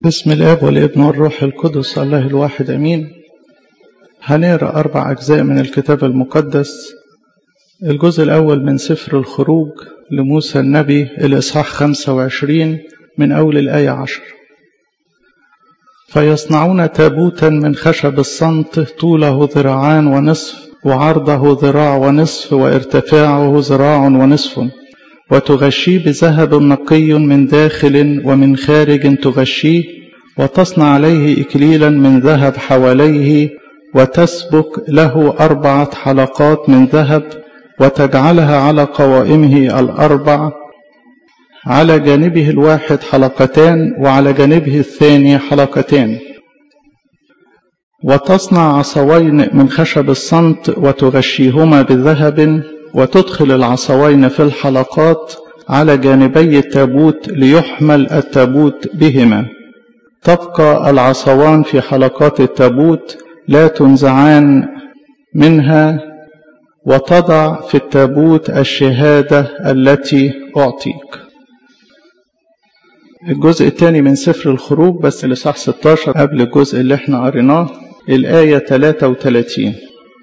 بسم الاب والابن والروح القدس الله الواحد امين هنقرا اربع اجزاء من الكتاب المقدس الجزء الاول من سفر الخروج لموسى النبي الاصحاح 25 من اول الايه 10 فيصنعون تابوتا من خشب الصمت طوله ذراعان ونصف وعرضه ذراع ونصف وارتفاعه ذراع ونصف وتغشيه بذهب نقي من داخل ومن خارج تغشيه وتصنع عليه إكليلا من ذهب حواليه وتسبك له أربعة حلقات من ذهب وتجعلها على قوائمه الأربع على جانبه الواحد حلقتان وعلى جانبه الثاني حلقتان وتصنع عصوين من خشب الصمت وتغشيهما بذهب وتدخل العصوين في الحلقات على جانبي التابوت ليحمل التابوت بهما تبقى العصوان في حلقات التابوت لا تنزعان منها وتضع في التابوت الشهادة التي أعطيك الجزء الثاني من سفر الخروج بس لصح 16 قبل الجزء اللي احنا قريناه الآية 33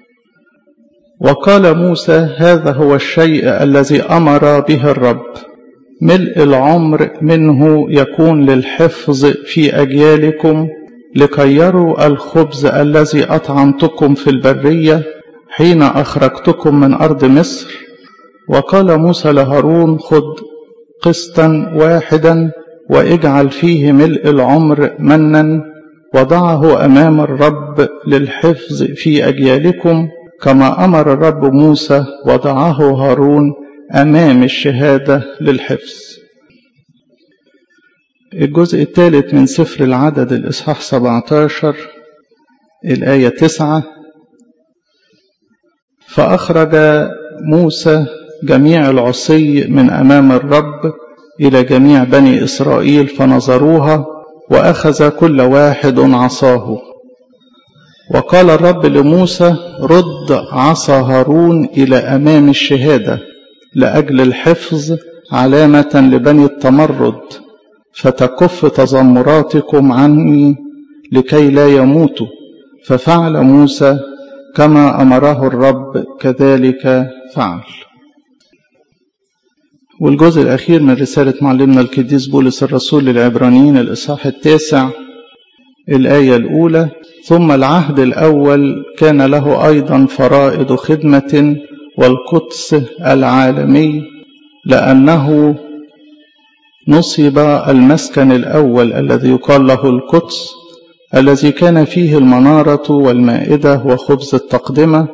وقال موسى هذا هو الشيء الذي امر به الرب ملء العمر منه يكون للحفظ في اجيالكم لكي يروا الخبز الذي اطعمتكم في البريه حين اخرجتكم من ارض مصر وقال موسى لهارون خذ قسطا واحدا واجعل فيه ملء العمر منا وضعه امام الرب للحفظ في اجيالكم كما أمر الرب موسى وضعه هارون أمام الشهادة للحفظ الجزء الثالث من سفر العدد الإصحاح 17 الآية 9 فأخرج موسى جميع العصي من أمام الرب إلى جميع بني إسرائيل فنظروها وأخذ كل واحد عصاه وقال الرب لموسى رد عصا هارون إلى أمام الشهادة لأجل الحفظ علامة لبني التمرد فتكف تذمراتكم عني لكي لا يموتوا ففعل موسى كما أمره الرب كذلك فعل والجزء الأخير من رسالة معلمنا القديس بولس الرسول للعبرانيين الإصحاح التاسع الآية الأولى ثم العهد الأول كان له أيضا فرائض خدمة والقدس العالمي لأنه نصب المسكن الأول الذي يقال له القدس الذي كان فيه المنارة والمائدة وخبز التقدمة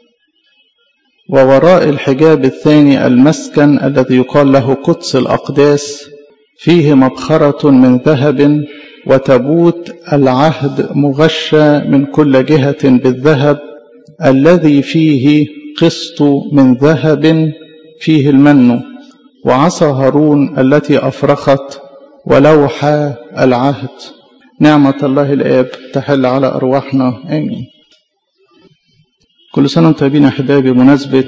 ووراء الحجاب الثاني المسكن الذي يقال له قدس الأقداس فيه مبخرة من ذهب وتابوت العهد مغشى من كل جهة بالذهب الذي فيه قسط من ذهب فيه المن وعصا هارون التي أفرخت ولوح العهد نعمة الله الآب تحل على أرواحنا آمين كل سنة وانتم طيبين أحبابي بمناسبة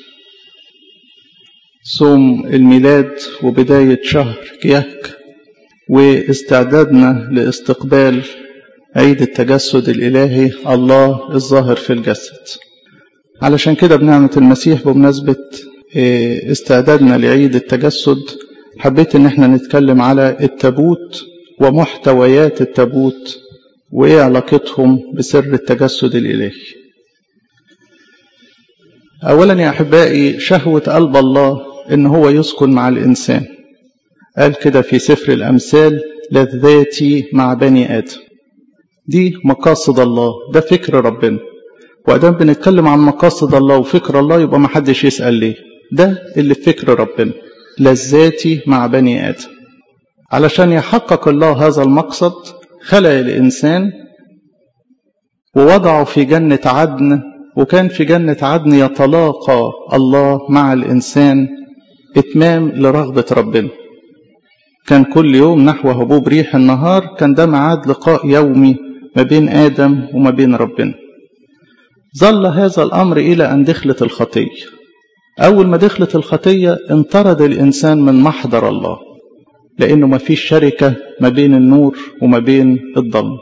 صوم الميلاد وبداية شهر كياك واستعدادنا لاستقبال عيد التجسد الإلهي الله الظاهر في الجسد علشان كده بنعمة المسيح بمناسبة استعدادنا لعيد التجسد حبيت ان احنا نتكلم على التابوت ومحتويات التابوت وايه علاقتهم بسر التجسد الإلهي اولا يا احبائي شهوة قلب الله ان هو يسكن مع الانسان قال كده في سفر الأمثال لذاتي مع بني آدم دي مقاصد الله ده فكر ربنا وأدام بنتكلم عن مقاصد الله وفكر الله يبقى ما حدش يسأل ليه ده اللي في فكر ربنا لذاتي مع بني آدم علشان يحقق الله هذا المقصد خلق الإنسان ووضعه في جنة عدن وكان في جنة عدن يتلاقى الله مع الإنسان إتمام لرغبة ربنا كان كل يوم نحو هبوب ريح النهار كان ده ميعاد لقاء يومي ما بين آدم وما بين ربنا ظل هذا الأمر إلى أن دخلت الخطية أول ما دخلت الخطية انطرد الإنسان من محضر الله لأنه ما فيش شركة ما بين النور وما بين الظلم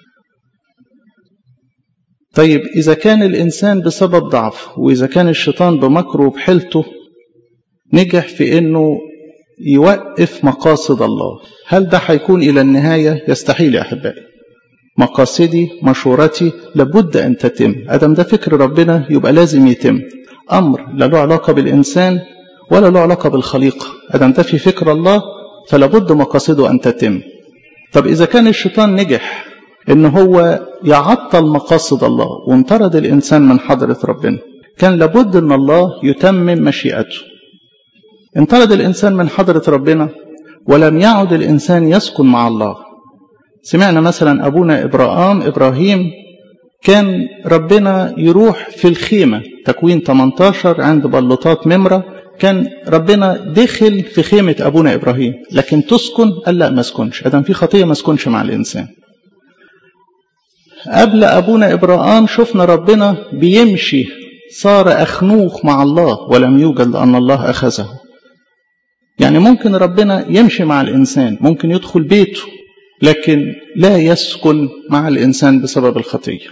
طيب إذا كان الإنسان بسبب ضعف وإذا كان الشيطان بمكره وبحيلته نجح في أنه يوقف مقاصد الله هل ده هيكون إلى النهاية يستحيل يا أحبائي مقاصدي مشورتي لابد أن تتم أدم ده فكر ربنا يبقى لازم يتم أمر لا له علاقة بالإنسان ولا له علاقة بالخليقة أدم ده في فكر الله فلابد مقاصده أن تتم طب إذا كان الشيطان نجح إن هو يعطل مقاصد الله وانطرد الإنسان من حضرة ربنا كان لابد أن الله يتمم مشيئته انطرد الإنسان من حضرة ربنا ولم يعد الإنسان يسكن مع الله سمعنا مثلا أبونا إبراهام إبراهيم كان ربنا يروح في الخيمة تكوين 18 عند بلوطات ممرة كان ربنا دخل في خيمة أبونا إبراهيم لكن تسكن قال لا ما اسكنش أدم في خطية ما اسكنش مع الإنسان قبل أبونا إبراهام شفنا ربنا بيمشي صار أخنوخ مع الله ولم يوجد لأن الله أخذه يعني ممكن ربنا يمشي مع الإنسان ممكن يدخل بيته لكن لا يسكن مع الإنسان بسبب الخطية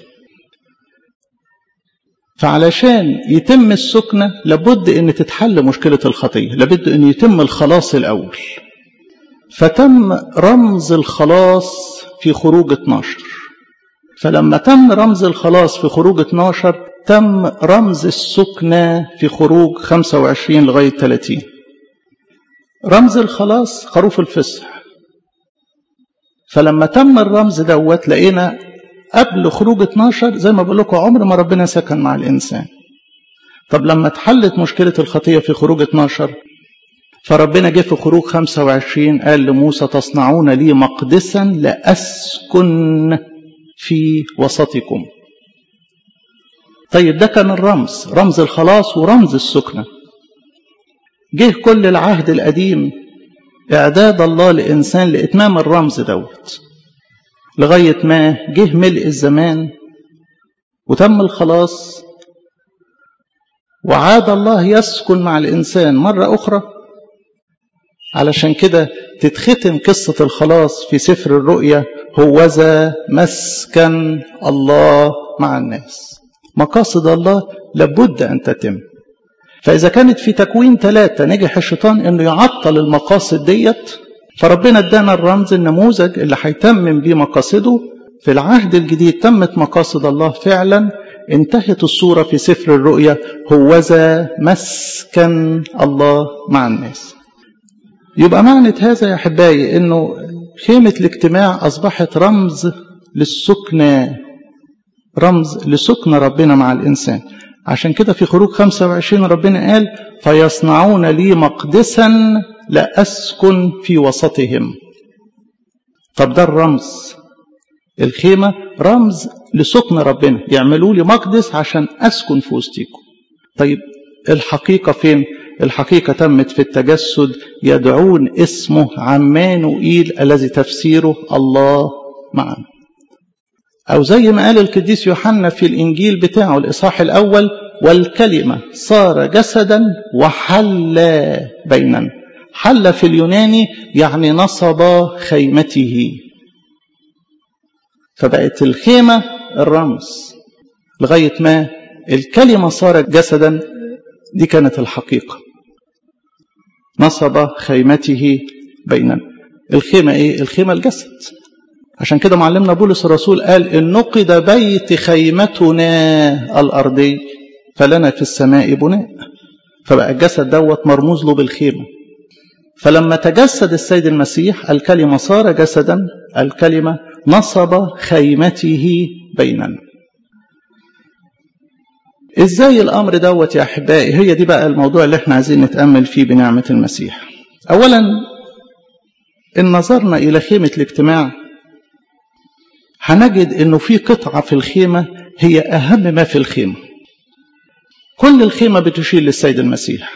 فعلشان يتم السكنة لابد أن تتحل مشكلة الخطية لابد أن يتم الخلاص الأول فتم رمز الخلاص في خروج 12 فلما تم رمز الخلاص في خروج 12 تم رمز السكنة في خروج 25 لغاية 30 رمز الخلاص خروف الفصح فلما تم الرمز دوت لقينا قبل خروج 12 زي ما بقول لكم عمر ما ربنا سكن مع الانسان طب لما اتحلت مشكله الخطيه في خروج 12 فربنا جه في خروج 25 قال لموسى تصنعون لي مقدسا لاسكن في وسطكم طيب ده كان الرمز رمز الخلاص ورمز السكنه جه كل العهد القديم إعداد الله لإنسان لإتمام الرمز دوت لغاية ما جه ملء الزمان وتم الخلاص وعاد الله يسكن مع الإنسان مرة أخرى علشان كده تتختم قصة الخلاص في سفر الرؤيا هوذا مسكن الله مع الناس مقاصد الله لابد أن تتم فإذا كانت في تكوين ثلاثة نجح الشيطان إنه يعطل المقاصد ديت فربنا ادانا الرمز النموذج اللي هيتمم بيه مقاصده في العهد الجديد تمت مقاصد الله فعلا انتهت الصورة في سفر الرؤيا هوذا مسكن الله مع الناس يبقى معنى هذا يا أحبائي إنه خيمة الاجتماع أصبحت رمز للسكنة رمز لسكن ربنا مع الإنسان عشان كده في خروج 25 ربنا قال فيصنعون لي مقدسا لأسكن في وسطهم طب ده الرمز الخيمة رمز لسكن ربنا يعملوا لي مقدس عشان أسكن في وسطيكم طيب الحقيقة فين الحقيقة تمت في التجسد يدعون اسمه عمانوئيل الذي تفسيره الله معنا أو زي ما قال القديس يوحنا في الإنجيل بتاعه الإصحاح الأول والكلمة صار جسدا وحل بيننا حل في اليوناني يعني نصب خيمته فبقت الخيمة الرمز لغاية ما الكلمة صارت جسدا دي كانت الحقيقة نصب خيمته بيننا الخيمة ايه الخيمة الجسد عشان كده معلمنا بولس الرسول قال إن نقد بيت خيمتنا الأرضي فلنا في السماء بناء فبقى الجسد دوت مرموز له بالخيمة فلما تجسد السيد المسيح الكلمة صار جسدا الكلمة نصب خيمته بيننا ازاي الامر دوت يا احبائي هي دي بقى الموضوع اللي احنا عايزين نتامل فيه بنعمه المسيح اولا ان نظرنا الى خيمه الاجتماع هنجد انه في قطعه في الخيمه هي اهم ما في الخيمه كل الخيمه بتشير للسيد المسيح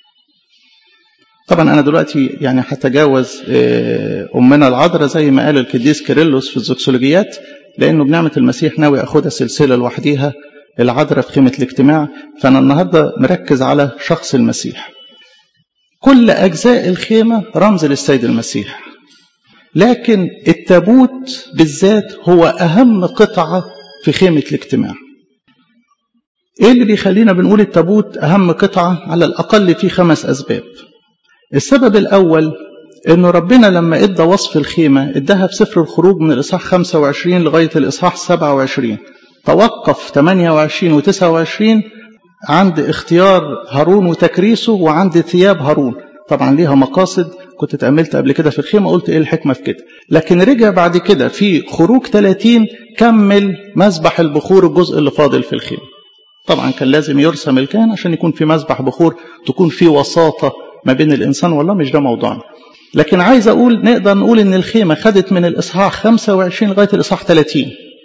طبعا انا دلوقتي يعني هتجاوز امنا العذراء زي ما قال القديس كيرلس في الزوكسولوجيات لانه بنعمه المسيح ناوي اخدها سلسله لوحديها العذراء في خيمه الاجتماع فانا النهارده مركز على شخص المسيح كل أجزاء الخيمة رمز للسيد المسيح لكن التابوت بالذات هو أهم قطعة في خيمة الاجتماع إيه اللي بيخلينا بنقول التابوت أهم قطعة على الأقل في خمس أسباب السبب الأول إنه ربنا لما إدى وصف الخيمة إداها في سفر الخروج من الإصحاح 25 لغاية الإصحاح 27 توقف 28 و 29 عند اختيار هارون وتكريسه وعند ثياب هارون طبعا ليها مقاصد كنت اتأملت قبل كده في الخيمة قلت ايه الحكمة في كده لكن رجع بعد كده في خروج 30 كمل مذبح البخور الجزء اللي فاضل في الخيمة طبعا كان لازم يرسم الكهن عشان يكون في مذبح بخور تكون في وساطة ما بين الإنسان والله مش ده موضوعنا لكن عايز أقول نقدر نقول إن الخيمة خدت من الإصحاح 25 لغاية الإصحاح 30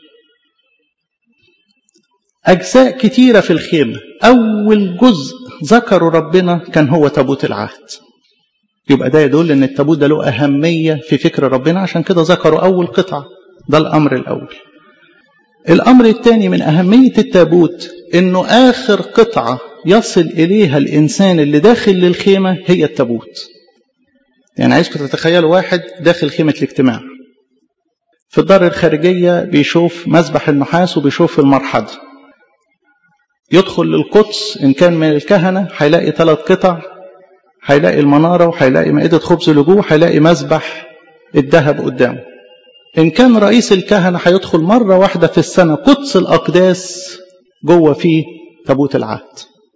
أجزاء كتيرة في الخيمة أول جزء ذكروا ربنا كان هو تابوت العهد يبقى ده يدل ان التابوت ده له أهمية في فكر ربنا عشان كده ذكروا أول قطعة ده الأمر الأول الأمر الثاني من أهمية التابوت إنه آخر قطعة يصل إليها الإنسان اللي داخل للخيمة هي التابوت يعني عايزكم تتخيلوا واحد داخل خيمة الاجتماع في الدار الخارجية بيشوف مذبح النحاس وبيشوف المرحض يدخل للقدس إن كان من الكهنة هيلاقي ثلاث قطع هيلاقي المنارة وهيلاقي مائدة خبز لجوه هيلاقي مذبح الذهب قدامه إن كان رئيس الكهنة هيدخل مرة واحدة في السنة قدس الأقداس جوه فيه تابوت العهد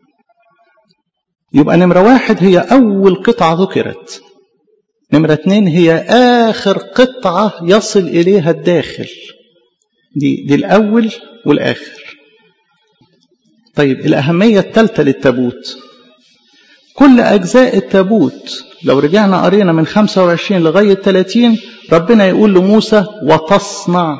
يبقى نمرة واحد هي أول قطعة ذكرت نمرة اتنين هي آخر قطعة يصل إليها الداخل دي, دي الأول والآخر طيب الأهمية الثالثة للتابوت كل أجزاء التابوت لو رجعنا قرينا من 25 لغاية 30 ربنا يقول لموسى وتصنع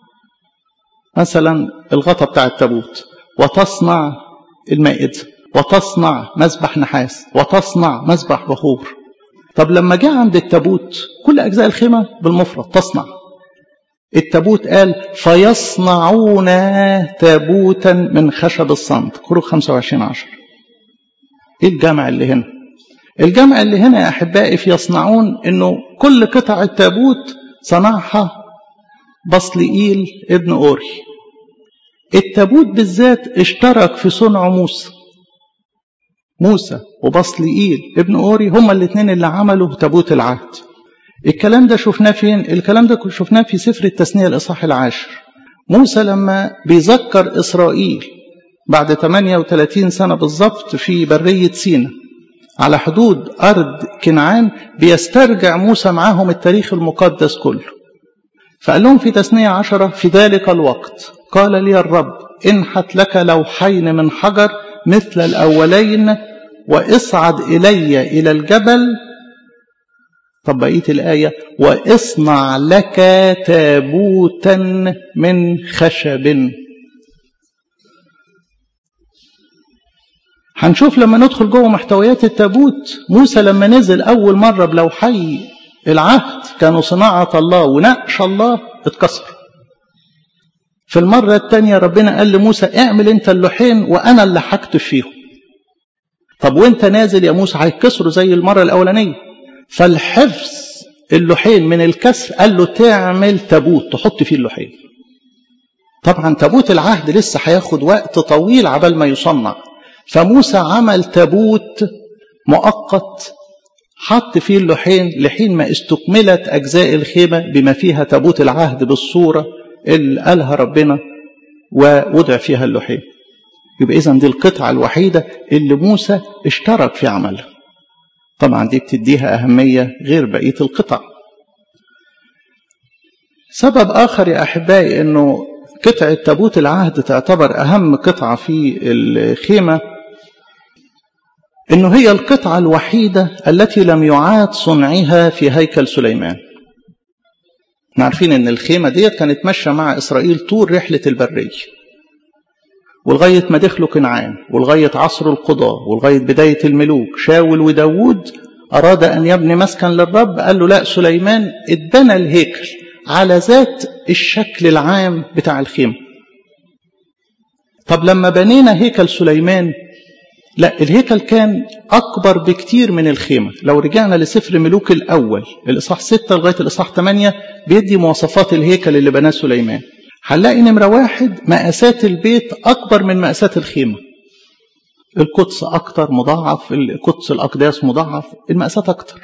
مثلا الغطا بتاع التابوت وتصنع المائدة وتصنع مذبح نحاس وتصنع مذبح بخور طب لما جاء عند التابوت كل أجزاء الخيمة بالمفرد تصنع التابوت قال فيصنعون تابوتا من خشب الصمت خروج 25 عشر ايه الجمع اللي هنا الجمع اللي هنا يا احبائي في يصنعون انه كل قطع التابوت صنعها بصلئيل ابن اوري التابوت بالذات اشترك في صنع موسى موسى وبصلئيل ابن اوري هما الاثنين اللي عملوا تابوت العهد الكلام ده شفناه فين الكلام ده شفناه في سفر التثنيه الاصحاح العاشر موسى لما بيذكر اسرائيل بعد 38 سنة بالضبط في برية سينا على حدود أرض كنعان بيسترجع موسى معاهم التاريخ المقدس كله فقال لهم في تثنية عشرة في ذلك الوقت قال لي الرب انحت لك لوحين من حجر مثل الأولين واصعد إلي إلى الجبل طب بقية الآية واصنع لك تابوتا من خشب هنشوف لما ندخل جوه محتويات التابوت موسى لما نزل أول مرة بلوحي العهد كانوا صناعة الله ونقش الله اتكسر في المرة الثانية ربنا قال لموسى اعمل انت اللوحين وانا اللي هكتب فيهم طب وانت نازل يا موسى هيتكسروا زي المرة الأولانية فالحفظ اللوحين من الكسر قال له تعمل تابوت تحط فيه اللوحين طبعا تابوت العهد لسه هياخد وقت طويل عبال ما يصنع فموسى عمل تابوت مؤقت حط فيه اللوحين لحين ما استكملت أجزاء الخيمة بما فيها تابوت العهد بالصورة اللي قالها ربنا ووضع فيها اللوحين يبقى إذا دي القطعة الوحيدة اللي موسى اشترك في عملها طبعا دي بتديها أهمية غير بقية القطع سبب آخر يا أحبائي أنه قطعة تابوت العهد تعتبر أهم قطعة في الخيمة انه هي القطعة الوحيدة التي لم يعاد صنعها في هيكل سليمان احنا عارفين ان الخيمة ديت كانت ماشية مع اسرائيل طول رحلة البرية ولغاية ما دخلوا كنعان ولغاية عصر القضاء ولغاية بداية الملوك شاول وداود أراد أن يبني مسكن للرب قال له لا سليمان اتبنى الهيكل على ذات الشكل العام بتاع الخيمة طب لما بنينا هيكل سليمان لا الهيكل كان أكبر بكتير من الخيمة لو رجعنا لسفر ملوك الأول الإصحاح 6 لغاية الإصحاح 8 بيدي مواصفات الهيكل اللي بناه سليمان هنلاقي نمرة واحد مقاسات البيت أكبر من مقاسات الخيمة القدس أكتر مضاعف القدس الأقداس مضاعف المقاسات أكتر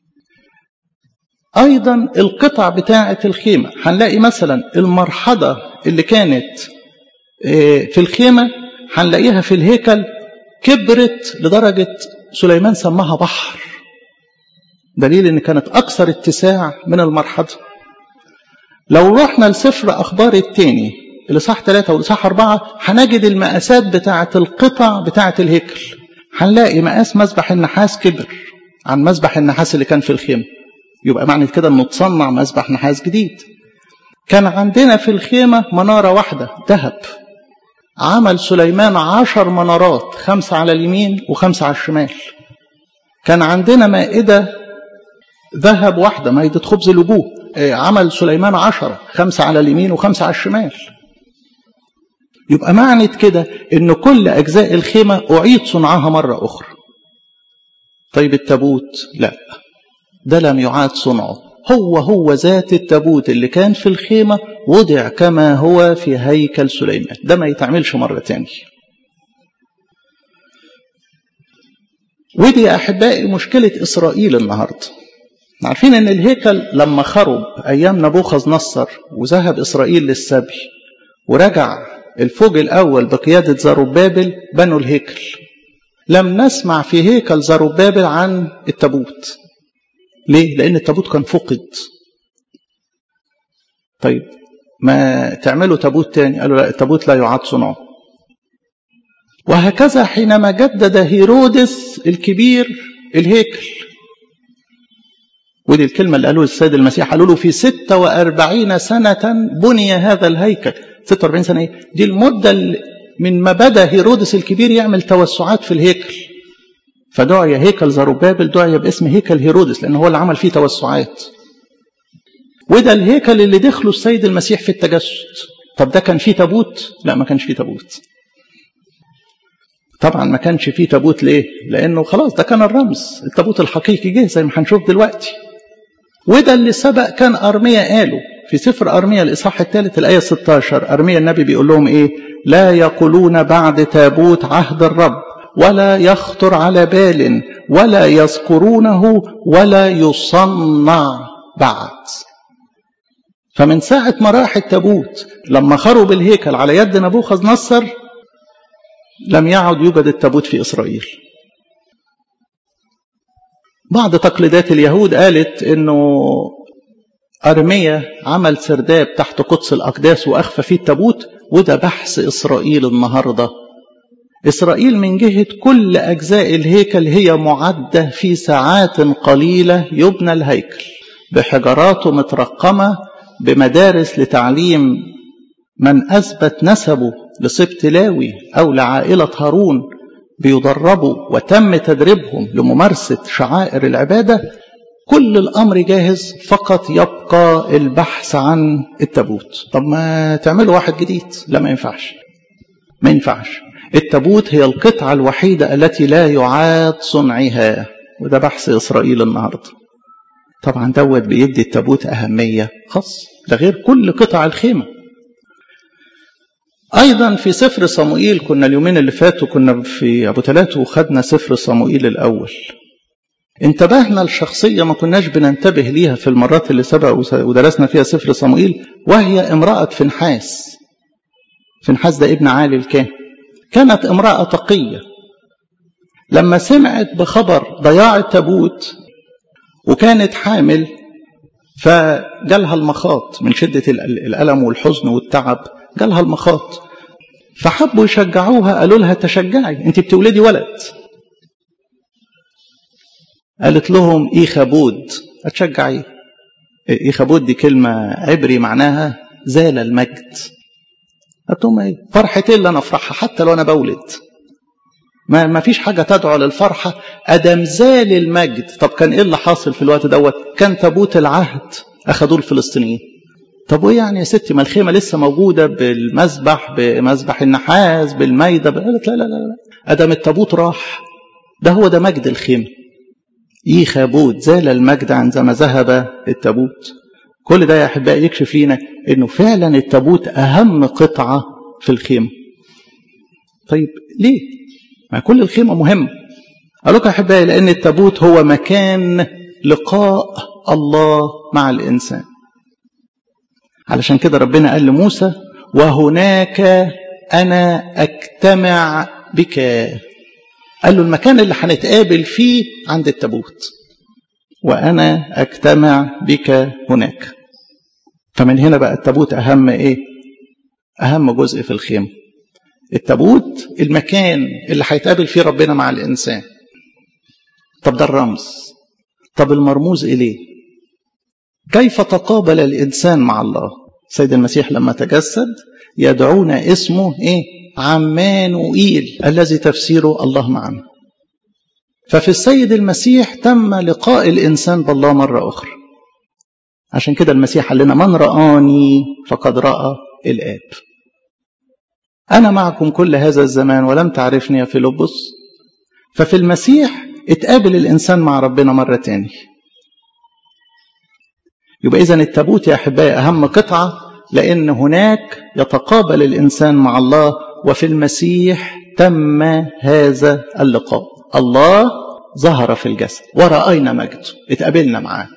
أيضا القطع بتاعة الخيمة هنلاقي مثلا المرحضة اللي كانت في الخيمة هنلاقيها في الهيكل كبرت لدرجة سليمان سماها بحر دليل ان كانت اكثر اتساع من المرحضة لو رحنا لسفر اخبار التاني الاصحاح 3 والاصحاح 4 هنجد المقاسات بتاعة القطع بتاعة الهيكل هنلاقي مقاس مسبح النحاس كبر عن مسبح النحاس اللي كان في الخيمة يبقى معنى كده انه تصنع مسبح نحاس جديد كان عندنا في الخيمة منارة واحدة ذهب عمل سليمان عشر منارات خمسة على اليمين وخمسة على الشمال كان عندنا مائدة ذهب واحدة مائدة خبز الوجوه عمل سليمان عشرة خمسة على اليمين وخمسة على الشمال يبقى معنى كده ان كل اجزاء الخيمة اعيد صنعها مرة اخرى طيب التابوت لا ده لم يعاد صنعه هو هو ذات التابوت اللي كان في الخيمة وضع كما هو في هيكل سليمان ده ما يتعملش مرة تاني ودي يا أحبائي مشكلة إسرائيل النهاردة عارفين أن الهيكل لما خرب أيام نبوخذ نصر وذهب إسرائيل للسبي ورجع الفوج الأول بقيادة زروبابل بنوا الهيكل لم نسمع في هيكل زروبابل عن التابوت ليه؟ لأن التابوت كان فقد طيب ما تعملوا تابوت تاني قالوا لا التابوت لا يعاد صنعه وهكذا حينما جدد هيرودس الكبير الهيكل ودي الكلمة اللي قالوها السيد المسيح قالوا له في 46 سنة بني هذا الهيكل 46 سنة ايه؟ دي المدة اللي من ما بدا هيرودس الكبير يعمل توسعات في الهيكل فدعي هيكل زروبابل دعي باسم هيكل هيرودس لأن هو اللي عمل فيه توسعات وده الهيكل اللي دخله السيد المسيح في التجسد طب ده كان فيه تابوت لا ما كانش فيه تابوت طبعا ما كانش فيه تابوت ليه لانه خلاص ده كان الرمز التابوت الحقيقي جه زي ما هنشوف دلوقتي وده اللي سبق كان ارميا قاله في سفر ارميا الاصحاح الثالث الايه 16 ارميا النبي بيقول لهم ايه لا يقولون بعد تابوت عهد الرب ولا يخطر على بال ولا يذكرونه ولا يصنع بعد فمن ساعة ما راح التابوت لما خرب الهيكل على يد نبوخذ نصر لم يعد يوجد التابوت في إسرائيل بعض تقليدات اليهود قالت انه أرمية عمل سرداب تحت قدس الأقداس وأخفى فيه التابوت وده بحث إسرائيل النهاردة إسرائيل من جهة كل أجزاء الهيكل هي معدة في ساعات قليلة يبنى الهيكل بحجراته مترقمة بمدارس لتعليم من أثبت نسبه لسبط لاوي أو لعائلة هارون بيدربوا وتم تدريبهم لممارسة شعائر العبادة كل الأمر جاهز فقط يبقى البحث عن التابوت طب ما تعملوا واحد جديد لا ما ينفعش ما ينفعش التابوت هي القطعة الوحيدة التي لا يعاد صنعها وده بحث إسرائيل النهاردة طبعا دوت بيدي التابوت أهمية خاص ده غير كل قطع الخيمة أيضا في سفر صموئيل كنا اليومين اللي فاتوا كنا في أبو تلاتو وخدنا سفر صموئيل الأول انتبهنا لشخصية ما كناش بننتبه ليها في المرات اللي سبق ودرسنا فيها سفر صموئيل وهي امرأة فنحاس فنحاس ده ابن عالي الكاهن كانت امرأة تقية لما سمعت بخبر ضياع التابوت وكانت حامل فجالها المخاط من شدة الألم والحزن والتعب جالها المخاط فحبوا يشجعوها قالوا لها تشجعي انت بتولدي ولد قالت لهم إيخابود هتشجعي إيخابود دي كلمة عبري معناها زال المجد قالت لهم ايه فرحة ايه اللي انا افرحها حتى لو انا بولد ما ما فيش حاجة تدعو للفرحة أدم زال المجد طب كان إيه اللي حاصل في الوقت دوت كان تابوت العهد أخذوه الفلسطينيين طب وايه يعني يا ستي ما الخيمه لسه موجوده بالمذبح بمذبح النحاس بالميده قالت لا لا لا لا ادم التابوت راح ده هو ده مجد الخيمه إيخابود زال المجد عندما ذهب التابوت كل ده يا أحبائي يكشف لينا إنه فعلا التابوت أهم قطعة في الخيمة طيب ليه؟ ما كل الخيمة مهمة قال لكم يا أحبائي لأن التابوت هو مكان لقاء الله مع الإنسان علشان كده ربنا قال لموسى وهناك أنا أجتمع بك قال له المكان اللي هنتقابل فيه عند التابوت وأنا أجتمع بك هناك فمن هنا بقى التابوت أهم إيه أهم جزء في الخيمة التابوت المكان اللي هيتقابل فيه ربنا مع الإنسان طب ده الرمز طب المرموز إليه كيف تقابل الإنسان مع الله سيد المسيح لما تجسد يدعونا اسمه إيه عمانوئيل الذي تفسيره الله معنا ففي السيد المسيح تم لقاء الإنسان بالله مرة أخرى عشان كده المسيح قال لنا من رآني فقد رأى الآب أنا معكم كل هذا الزمان ولم تعرفني يا فيلبس ففي المسيح اتقابل الإنسان مع ربنا مرة تاني يبقى إذا التابوت يا أحبائي أهم قطعة لأن هناك يتقابل الإنسان مع الله وفي المسيح تم هذا اللقاء الله ظهر في الجسد ورأينا مجده اتقابلنا معاه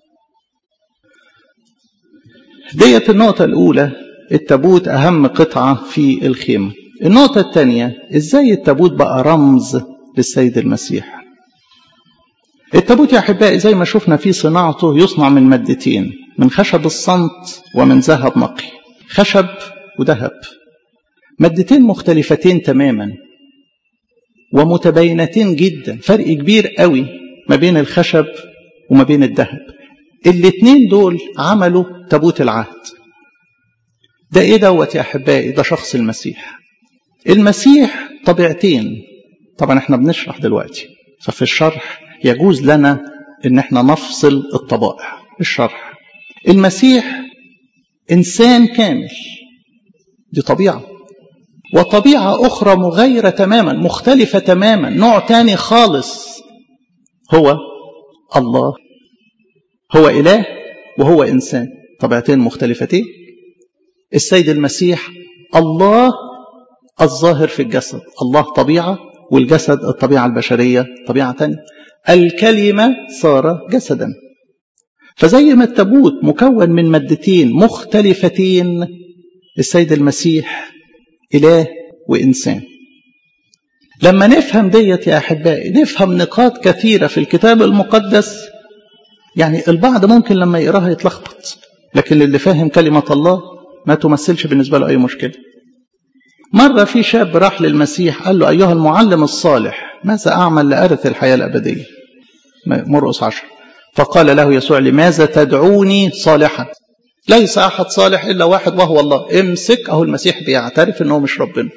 ديت النقطة الأولى التابوت أهم قطعة في الخيمة النقطة الثانية إزاي التابوت بقى رمز للسيد المسيح التابوت يا أحبائي زي ما شفنا في صناعته يصنع من مادتين من خشب الصمت ومن ذهب نقي خشب وذهب مادتين مختلفتين تماما ومتباينتين جدا فرق كبير قوي ما بين الخشب وما بين الذهب الاتنين دول عملوا تابوت العهد ده ايه دوت يا احبائي ده شخص المسيح المسيح طبيعتين طبعا احنا بنشرح دلوقتي ففي الشرح يجوز لنا ان احنا نفصل الطبائع الشرح المسيح انسان كامل دي طبيعه وطبيعه اخرى مغايره تماما مختلفه تماما نوع تاني خالص هو الله هو اله وهو انسان طبيعتين مختلفتين السيد المسيح الله الظاهر في الجسد الله طبيعه والجسد الطبيعه البشريه طبيعه تانية الكلمه صار جسدا فزي ما التابوت مكون من مادتين مختلفتين السيد المسيح اله وانسان لما نفهم ديت يا احبائي نفهم نقاط كثيره في الكتاب المقدس يعني البعض ممكن لما يقراها يتلخبط لكن اللي فاهم كلمه الله ما تمثلش بالنسبه له اي مشكله مره في شاب راح للمسيح قال له ايها المعلم الصالح ماذا اعمل لارث الحياه الابديه مرقس عشر فقال له يسوع لماذا تدعوني صالحا ليس احد صالح الا واحد وهو الله امسك اهو المسيح بيعترف انه مش ربنا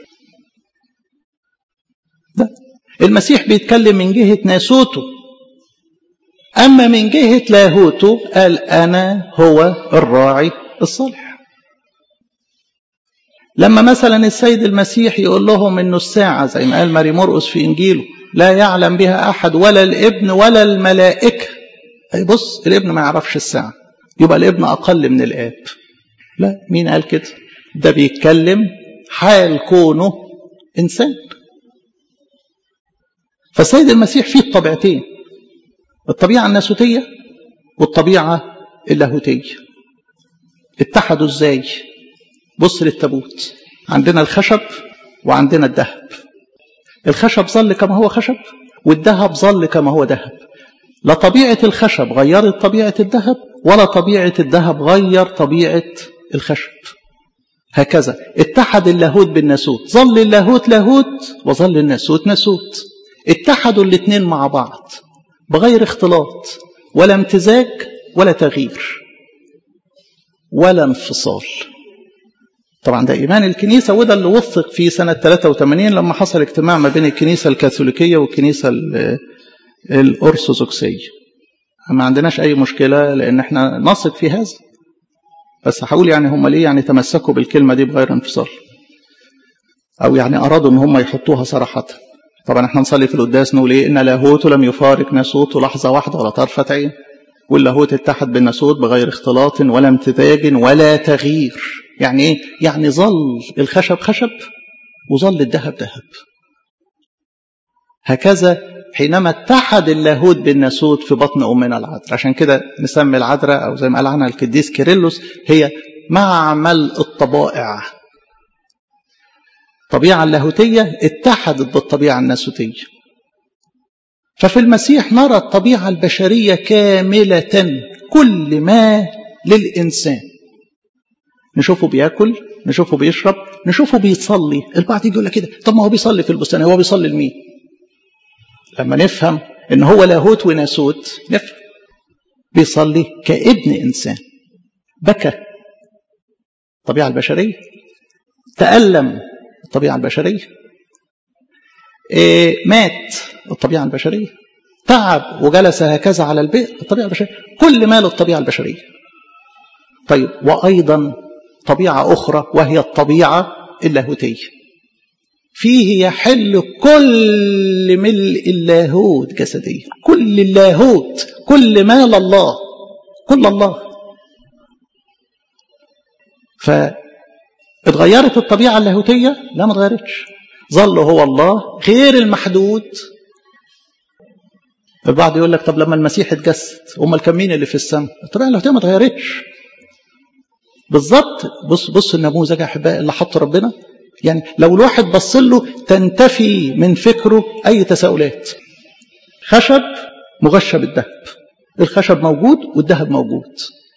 ده المسيح بيتكلم من جهه ناسوته اما من جهه لاهوته قال انا هو الراعي الصالح لما مثلا السيد المسيح يقول لهم انه الساعه زي ما قال ماري مرقس في انجيله لا يعلم بها احد ولا الابن ولا الملائكه اي بص الابن ما يعرفش الساعه يبقى الابن اقل من الاب لا مين قال كده ده بيتكلم حال كونه انسان فالسيد المسيح فيه الطبيعتين الطبيعه الناسوتيه والطبيعه اللاهوتيه اتحدوا ازاي بص للتابوت عندنا الخشب وعندنا الذهب الخشب ظل كما هو خشب والذهب ظل كما هو ذهب لا طبيعة الخشب غيرت طبيعة الذهب ولا طبيعة الذهب غير طبيعة الخشب هكذا اتحد اللاهوت بالناسوت ظل اللاهوت لاهوت وظل الناسوت ناسوت اتحدوا الاثنين مع بعض بغير اختلاط ولا امتزاج ولا تغيير ولا انفصال طبعا ده إيمان الكنيسة وده اللي وثق في سنة 83 لما حصل اجتماع ما بين الكنيسة الكاثوليكية والكنيسة الأرثوذكسية ما عندناش أي مشكلة لأن احنا نثق في هذا بس هقول يعني هم ليه يعني تمسكوا بالكلمة دي بغير انفصال أو يعني أرادوا إن هم يحطوها صراحة طبعا احنا نصلي في القداس نقول ايه ان لاهوت لم يفارق ناسوت لحظه واحده ولا طرفه عين واللاهوت اتحد بالناسوت بغير اختلاط ولا امتزاج ولا تغيير يعني ايه يعني ظل الخشب خشب وظل الذهب ذهب هكذا حينما اتحد اللاهوت بالناسوت في بطن امنا العذراء عشان كده نسمي العذراء او زي ما قال عنها القديس كيرلس هي معمل الطبائع الطبيعة اللاهوتية اتحدت بالطبيعة الناسوتية ففي المسيح نرى الطبيعة البشرية كاملة كل ما للإنسان نشوفه بياكل نشوفه بيشرب نشوفه بيصلي البعض يجي يقول لك كده طب ما هو بيصلي في البستان هو بيصلي لمين لما نفهم ان هو لاهوت وناسوت نفهم بيصلي كابن انسان بكى الطبيعه البشريه تالم الطبيعة البشرية إيه مات الطبيعة البشرية تعب وجلس هكذا على البئر الطبيعة البشرية كل ما للطبيعة البشرية طيب وأيضا طبيعة أخرى وهي الطبيعة اللاهوتية فيه يحل كل ملء اللاهوت جسديا كل اللاهوت كل ما لله كل الله ف اتغيرت الطبيعة اللاهوتية؟ لا ما اتغيرتش. ظل هو الله غير المحدود. البعض يقول لك طب لما المسيح اتجسد امال كان مين اللي في السماء؟ الطبيعة اللاهوتية ما اتغيرتش. بالظبط بص بص النموذج يا احبائي اللي حط ربنا يعني لو الواحد بص له تنتفي من فكره اي تساؤلات. خشب مغشى بالذهب. الخشب موجود والذهب موجود.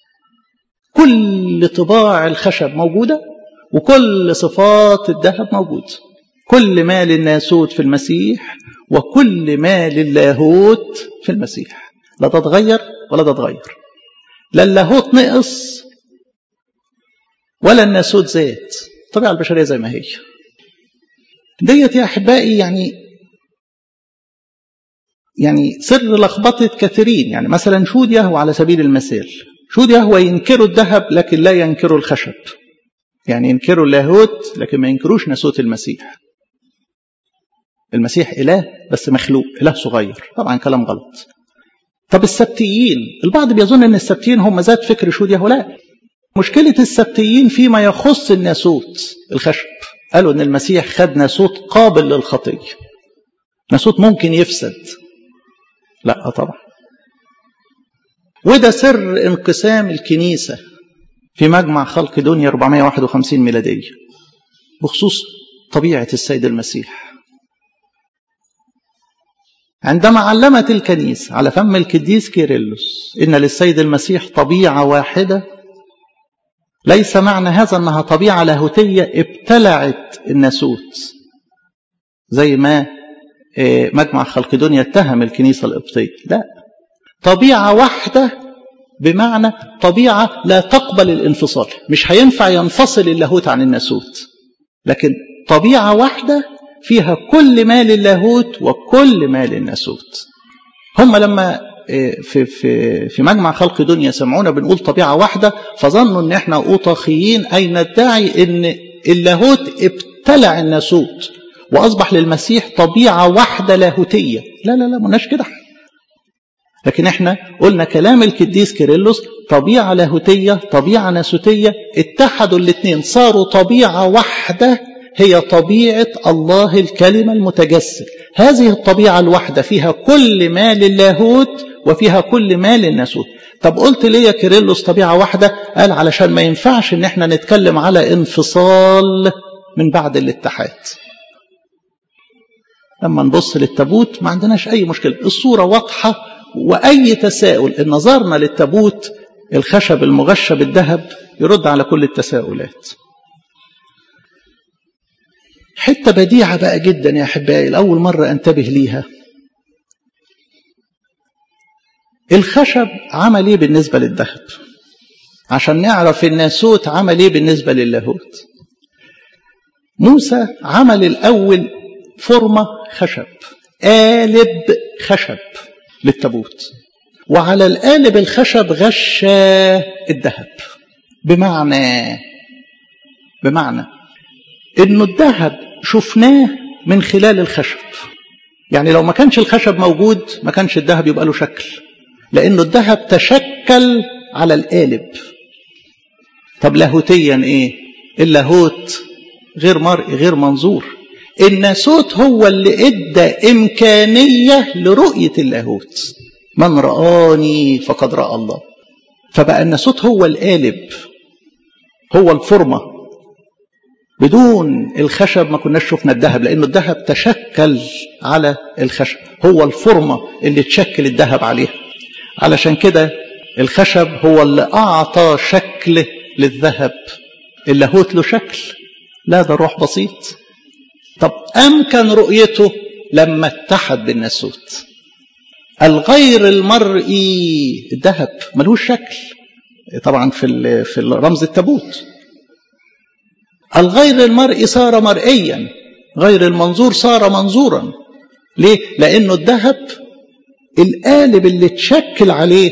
كل طباع الخشب موجوده وكل صفات الذهب موجود كل ما للناسوت في المسيح وكل ما للاهوت في المسيح لا تتغير ولا تتغير لا اللاهوت نقص ولا الناسوت زاد الطبيعة البشرية زي ما هي ديت يا أحبائي يعني يعني سر لخبطة كثيرين يعني مثلا شود يهوى على سبيل المثال شود يهوى ينكروا الذهب لكن لا ينكروا الخشب يعني ينكروا اللاهوت لكن ما ينكروش ناسوت المسيح المسيح إله بس مخلوق إله صغير طبعا كلام غلط طب السبتيين البعض بيظن ان السبتيين هم ذات فكر شود يهوى لا مشكلة السبتيين فيما يخص الناسوت الخشب قالوا ان المسيح خد ناسوت قابل للخطية ناسوت ممكن يفسد لا طبعا وده سر انقسام الكنيسة في مجمع خلق دنيا 451 ميلادية بخصوص طبيعة السيد المسيح عندما علمت الكنيسة على فم القديس كيرلس إن للسيد المسيح طبيعة واحدة ليس معنى هذا أنها طبيعة لاهوتية ابتلعت الناسوت زي ما مجمع خلق دنيا اتهم الكنيسة القبطية لا طبيعة واحدة بمعنى طبيعة لا تقبل الانفصال مش هينفع ينفصل اللاهوت عن الناسوت لكن طبيعة واحدة فيها كل ما للاهوت وكل ما للناسوت هم لما في في في مجمع خلق دنيا سمعونا بنقول طبيعه واحده فظنوا ان احنا اوطاخيين اي ندعي ان اللاهوت ابتلع الناسوت واصبح للمسيح طبيعه واحده لاهوتيه لا لا لا مناش كده لكن احنا قلنا كلام القديس كيرلس طبيعه لاهوتيه طبيعه ناسوتيه اتحدوا الاثنين صاروا طبيعه واحده هي طبيعه الله الكلمه المتجسد هذه الطبيعه الواحده فيها كل ما للاهوت وفيها كل ما للناسوت طب قلت ليه يا كيرلس طبيعه واحده قال علشان ما ينفعش ان احنا نتكلم على انفصال من بعد الاتحاد لما نبص للتابوت ما عندناش اي مشكله الصوره واضحه واي تساؤل ان نظرنا للتابوت الخشب المغشى بالذهب يرد على كل التساؤلات حته بديعه بقى جدا يا احبائي لاول مره انتبه ليها الخشب عمل ايه بالنسبه للذهب عشان نعرف الناسوت عمل ايه بالنسبه للاهوت موسى عمل الاول فورمه خشب قالب خشب للتابوت وعلى القالب الخشب غشى الذهب بمعنى بمعنى انه الذهب شفناه من خلال الخشب يعني لو ما كانش الخشب موجود ما كانش الذهب يبقى له شكل لانه الذهب تشكل على القالب طب لاهوتيا ايه اللاهوت غير مرئي غير منظور الناسوت هو اللي ادى امكانيه لرؤيه اللاهوت من رآني فقد رأى الله فبقى الناسوت هو القالب هو الفورمه بدون الخشب ما كناش شفنا الذهب لانه الذهب تشكل على الخشب هو الفورمه اللي تشكل الذهب عليها علشان كده الخشب هو اللي اعطى شكل للذهب اللاهوت له شكل لا ده روح بسيط طب امكن رؤيته لما اتحد بالناسوت الغير المرئي الذهب ملوش شكل طبعا في في رمز التابوت الغير المرئي صار مرئيا غير المنظور صار منظورا ليه لانه الذهب القالب اللي اتشكل عليه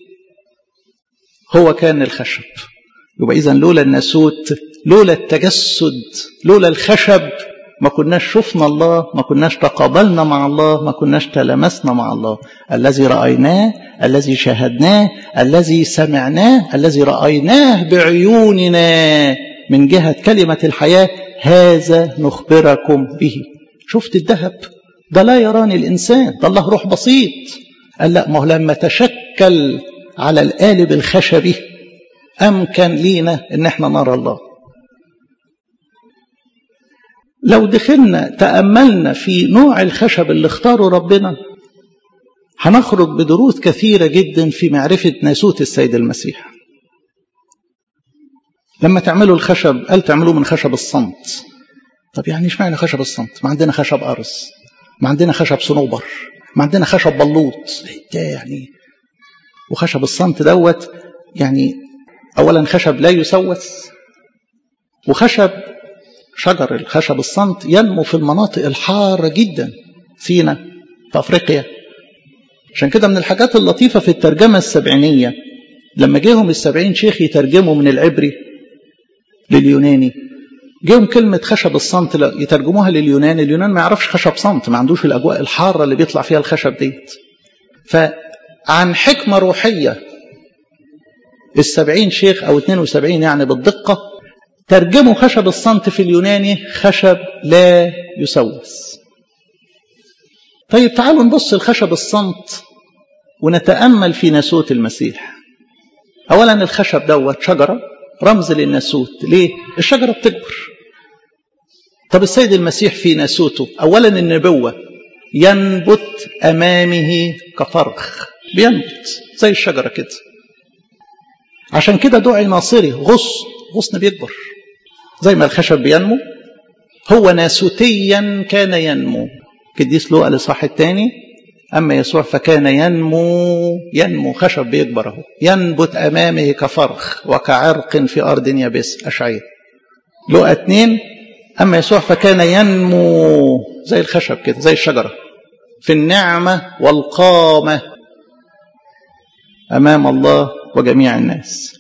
هو كان الخشب يبقى اذا لولا الناسوت لولا التجسد لولا الخشب ما كناش شفنا الله ما كناش تقابلنا مع الله ما كناش تلامسنا مع الله الذي رأيناه الذي شاهدناه الذي سمعناه الذي رأيناه بعيوننا من جهة كلمة الحياة هذا نخبركم به شفت الذهب ده لا يراني الإنسان ده الله روح بسيط قال لا ما هو لما تشكل على القالب الخشبي أمكن لينا إن احنا نرى الله لو دخلنا تأملنا في نوع الخشب اللي اختاره ربنا هنخرج بدروس كثيرة جدا في معرفة ناسوت السيد المسيح لما تعملوا الخشب قال تعملوه من خشب الصمت طب يعني ايش معنى خشب الصمت ما عندنا خشب أرز ما عندنا خشب صنوبر ما عندنا خشب بلوط ده يعني وخشب الصمت دوت يعني أولا خشب لا يسوس وخشب شجر الخشب الصمت ينمو في المناطق الحارة جدا سينا في أفريقيا عشان كده من الحاجات اللطيفة في الترجمة السبعينية لما جيهم السبعين شيخ يترجموا من العبري لليوناني جيهم كلمة خشب الصمت يترجموها لليونان اليونان ما يعرفش خشب صمت ما عندوش الأجواء الحارة اللي بيطلع فيها الخشب ديت فعن حكمة روحية السبعين شيخ أو 72 يعني بالدقة ترجموا خشب الصمت في اليوناني خشب لا يسوس طيب تعالوا نبص الخشب الصمت ونتأمل في ناسوت المسيح أولا الخشب دوت شجرة رمز للناسوت ليه؟ الشجرة بتكبر طب السيد المسيح في ناسوته أولا النبوة ينبت أمامه كفرخ بينبت زي الشجرة كده عشان كده دعي ناصري غصن غصن بيكبر زي ما الخشب بينمو هو ناسوتيا كان ينمو قديس لوقا الاصحاح الثاني اما يسوع فكان ينمو ينمو خشب بيكبر اهو ينبت امامه كفرخ وكعرق في ارض يابس اشعياء لوقا اثنين اما يسوع فكان ينمو زي الخشب كده زي الشجره في النعمه والقامه امام الله وجميع الناس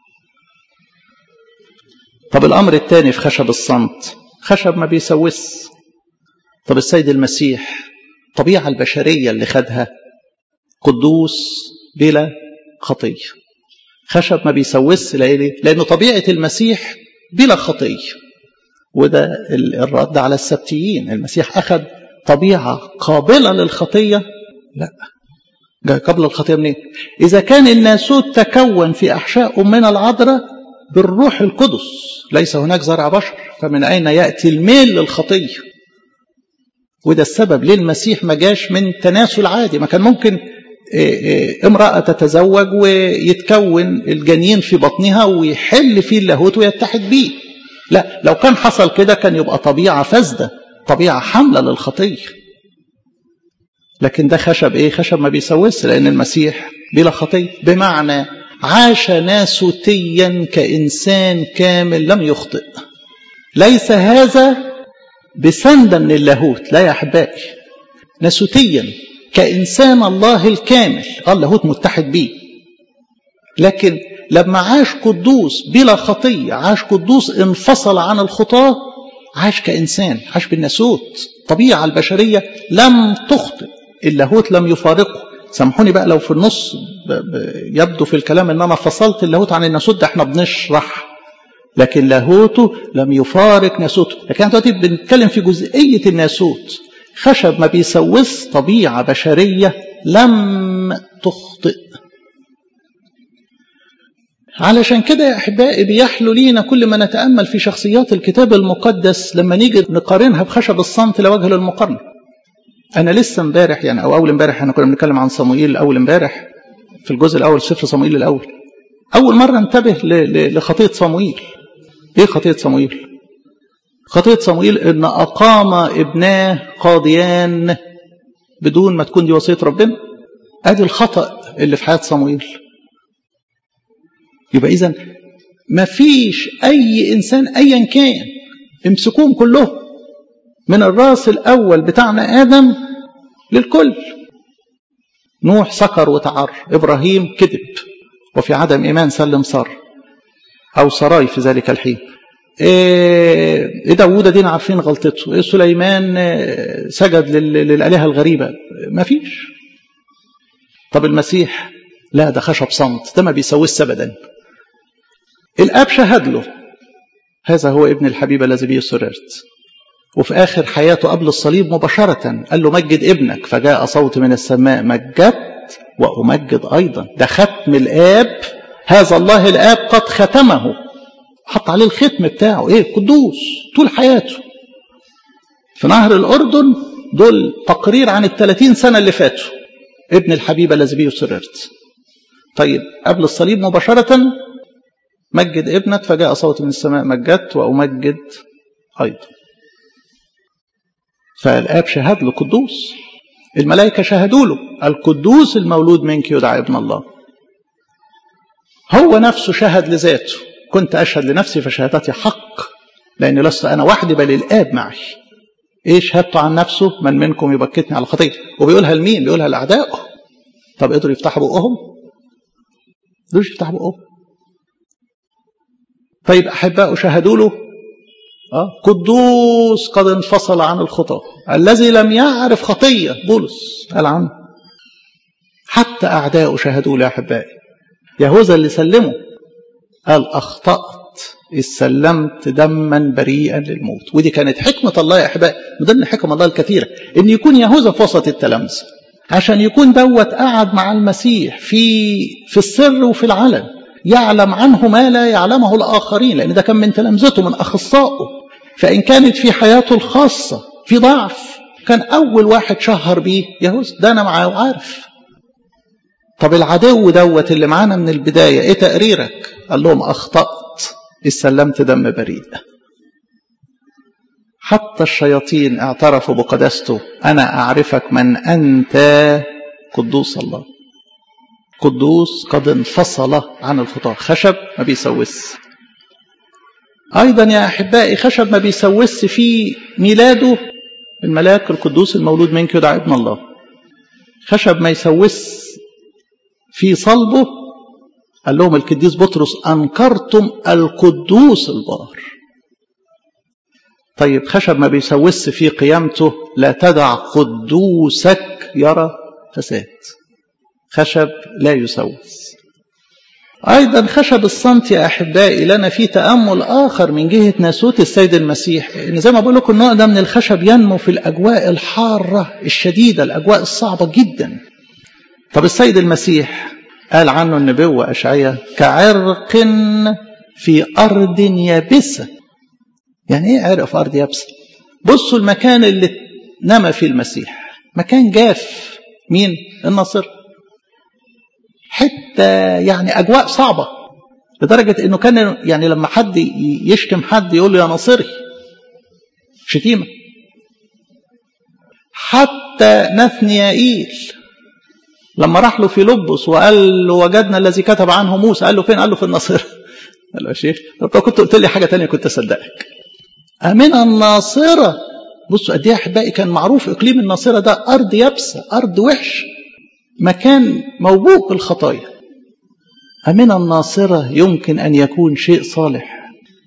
طب الأمر الثاني في خشب الصمت خشب ما بيسوس طب السيد المسيح الطبيعة البشرية اللي خدها قدوس بلا خطية خشب ما بيسوس ليه؟ لأنه طبيعة المسيح بلا خطية وده الرد على السبتيين المسيح أخذ طبيعة قابلة للخطية لا جاي قبل الخطية منين إذا كان الناسوت تكون في أحشاء أمنا العذراء بالروح القدس ليس هناك زرع بشر فمن أين يأتي الميل للخطية وده السبب ليه المسيح ما جاش من تناسل عادي ما كان ممكن امرأة تتزوج ويتكون الجنين في بطنها ويحل فيه اللاهوت ويتحد بيه لا لو كان حصل كده كان يبقى طبيعة فاسدة طبيعة حاملة للخطية لكن ده خشب ايه خشب ما بيسوس لان المسيح بلا خطية بمعنى عاش ناسوتيا كإنسان كامل لم يخطئ ليس هذا بسندا من اللاهوت لا يا أحبائي ناسوتيا كإنسان الله الكامل اللاهوت متحد به لكن لما عاش قدوس بلا خطية عاش قدوس انفصل عن الخطاة عاش كإنسان عاش بالناسوت الطبيعة البشرية لم تخطئ اللاهوت لم يفارقه سامحوني بقى لو في النص يبدو في الكلام ان انا فصلت اللاهوت عن الناسوت ده احنا بنشرح لكن لاهوته لم يفارق ناسوته لكن دلوقتي بنتكلم في جزئية الناسوت خشب ما بيسوس طبيعة بشرية لم تخطئ علشان كده يا أحبائي بيحلو لينا كل ما نتأمل في شخصيات الكتاب المقدس لما نيجي نقارنها بخشب الصمت لا وجه للمقارنة أنا لسه امبارح يعني أو أول امبارح احنا كنا بنتكلم عن صموئيل أول امبارح في الجزء الأول سفر صموئيل الأول أول مرة انتبه لخطية صموئيل إيه خطية صموئيل؟ خطية صموئيل إن أقام ابناه قاضيان بدون ما تكون دي وصية ربنا أدي الخطأ اللي في حياة صموئيل يبقى إذا ما فيش أي إنسان أيا كان امسكوهم كلهم من الراس الأول بتاعنا آدم للكل نوح سكر وتعر إبراهيم كذب وفي عدم إيمان سلم صار أو سراي في ذلك الحين إيه داوود دينا عارفين غلطته إيه سليمان سجد للآلهة الغريبة ما فيش طب المسيح لا ده خشب صمت ده ما بيسويش أبدا الآب شهد له هذا هو ابن الحبيب الذي به سررت وفي آخر حياته قبل الصليب مباشرة قال له مجد ابنك فجاء صوت من السماء مجدت وأمجد أيضا ده ختم الآب هذا الله الآب قد ختمه حط عليه الختم بتاعه ايه قدوس طول حياته في نهر الأردن دول تقرير عن الثلاثين سنة اللي فاتوا ابن الحبيب الذي به سررت طيب قبل الصليب مباشرة مجد ابنك فجاء صوت من السماء مجدت وأمجد أيضا فالآب شهد له قدوس الملائكة شهدوا له القدوس المولود منك يدعى ابن الله هو نفسه شهد لذاته كنت أشهد لنفسي فشهادتي حق لأني لست أنا وحدي بل الآب معي إيه شهادته عن نفسه من منكم يبكتني على خطية وبيقولها لمين بيقولها لأعدائه طب قدروا يفتحوا بقهم قدروش يفتحوا بقهم طيب أحباء شهدوا له آه قدوس قد انفصل عن الخطى الذي لم يعرف خطية بولس قال عنه حتى أعداؤه شهدوا له أحبائي يهوذا اللي سلمه قال أخطأت إذ سلمت دما بريئا للموت ودي كانت حكمة الله يا أحبائي من ضمن حكم الله الكثيرة إن يكون يهوذا في وسط التلامذة عشان يكون دوت قعد مع المسيح في في السر وفي العلن يعلم عنه ما لا يعلمه الآخرين لأن ده كان من تلامذته من أخصائه فإن كانت في حياته الخاصة في ضعف كان أول واحد شهر بيه يهوذا ده أنا معاه وعارف طب العدو دوت اللي معانا من البداية إيه تقريرك قال لهم أخطأت إذ سلمت دم بريء حتى الشياطين اعترفوا بقداسته أنا أعرفك من أنت قدوس الله قدوس قد انفصل عن الخطاة خشب ما بيسوس أيضا يا أحبائي خشب ما بيسوس في ميلاده الملاك القدوس المولود منك يدعى ابن الله خشب ما يسوس في صلبه قال لهم القديس بطرس أنكرتم القدوس البار طيب خشب ما بيسوس في قيامته لا تدع قدوسك يرى فساد خشب لا يسوس أيضا خشب الصمت يا أحبائي لنا في تأمل آخر من جهة ناسوت السيد المسيح إن زي ما بقول لكم النوع ده من الخشب ينمو في الأجواء الحارة الشديدة الأجواء الصعبة جدا طب السيد المسيح قال عنه النبوة أشعية كعرق في أرض يابسة يعني إيه عرق في أرض يابسة بصوا المكان اللي نما فيه المسيح مكان جاف مين الناصر حتة يعني أجواء صعبة لدرجة إنه كان يعني لما حد يشتم حد يقول له يا ناصري شتيمة حتى نثنيائيل لما راح له في لبس وقال له وجدنا الذي كتب عنه موسى قال له فين قال له في الناصرة قال له يا شيخ طب كنت قلت لي حاجة تانية كنت أصدقك أمين الناصرة بصوا قد ايه احبائي كان معروف اقليم الناصره ده ارض يابسه ارض وحش مكان موبوء بالخطايا أمن الناصرة يمكن أن يكون شيء صالح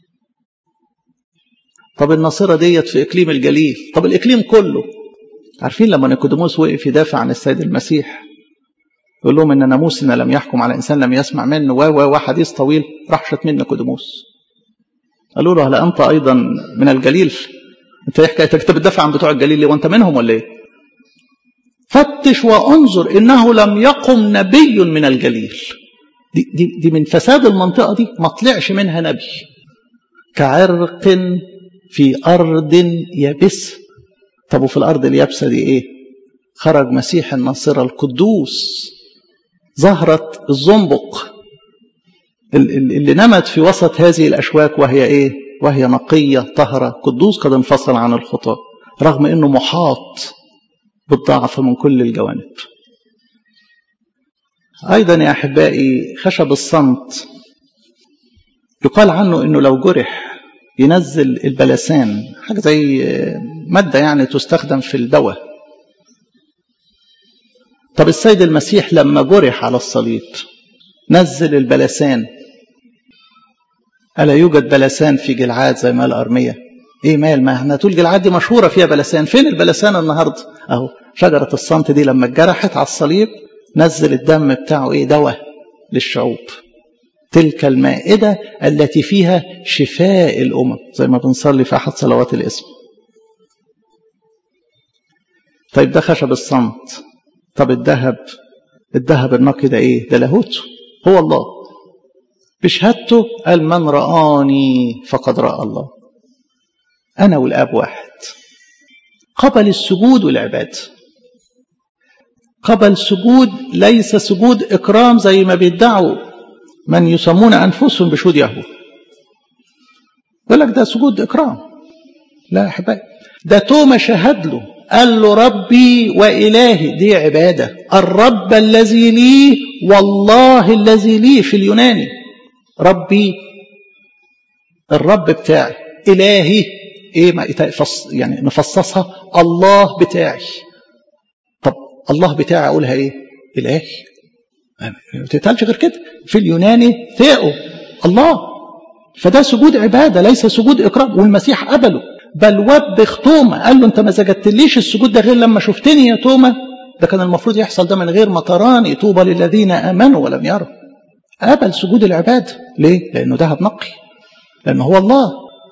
طب الناصرة ديت في إقليم الجليل طب الإقليم كله عارفين لما نيقوديموس وقف يدافع عن السيد المسيح يقول لهم ان ناموسنا لم يحكم على انسان لم يسمع منه و وحديث طويل راح شت من نيقوديموس قالوا له هل انت ايضا من الجليل انت ايه حكايتك انت بتدافع عن بتوع الجليل ليه وانت منهم ولا ايه فتش وانظر انه لم يقم نبي من الجليل دي, دي, دي من فساد المنطقه دي ما طلعش منها نبي كعرق في ارض يابسه طب وفي الارض اليابسه دي ايه خرج مسيح الناصره القدوس زهرة الزنبق اللي نمت في وسط هذه الأشواك وهي إيه؟ وهي نقية طهرة قدوس قد انفصل عن الخطاة رغم أنه محاط بالضعف من كل الجوانب أيضا يا أحبائي خشب الصمت يقال عنه أنه لو جرح ينزل البلسان حاجة زي مادة يعني تستخدم في الدواء طب السيد المسيح لما جرح على الصليب نزل البلسان ألا يوجد بلسان في جلعاد زي ما الأرمية إيه مال ما احنا تقول جلعاد دي مشهورة فيها بلسان فين البلسان النهاردة أهو شجرة الصمت دي لما اتجرحت على الصليب نزل الدم بتاعه إيه دواء للشعوب تلك المائدة التي فيها شفاء الأمم زي ما بنصلي في أحد صلوات الاسم طيب ده خشب الصمت طب الذهب الذهب النقي ده ايه ده لاهوته هو الله بشهادته قال من رآني فقد رأى الله أنا والآب واحد قبل السجود والعبادة قبل سجود ليس سجود إكرام زي ما بيدعوا من يسمون أنفسهم بشهود يهوه يقول لك ده سجود إكرام لا يا حبايبي ده توما شهد له قال له ربي وإلهي دي عبادة الرب الذي لي والله الذي لي في اليوناني ربي الرب بتاعي إلهي إيه ما يعني نفصصها الله بتاعي طب الله بتاعي أقولها إيه إلهي ما تتقالش غير كده في اليوناني ثيئو الله فده سجود عبادة ليس سجود إكرام والمسيح قبله بل وبخ توما قال له انت ما سجدتليش السجود ده غير لما شفتني يا توما ده كان المفروض يحصل ده من غير ما تراني طوبى للذين امنوا ولم يروا قبل سجود العباده ليه لانه ذهب نقي لانه هو الله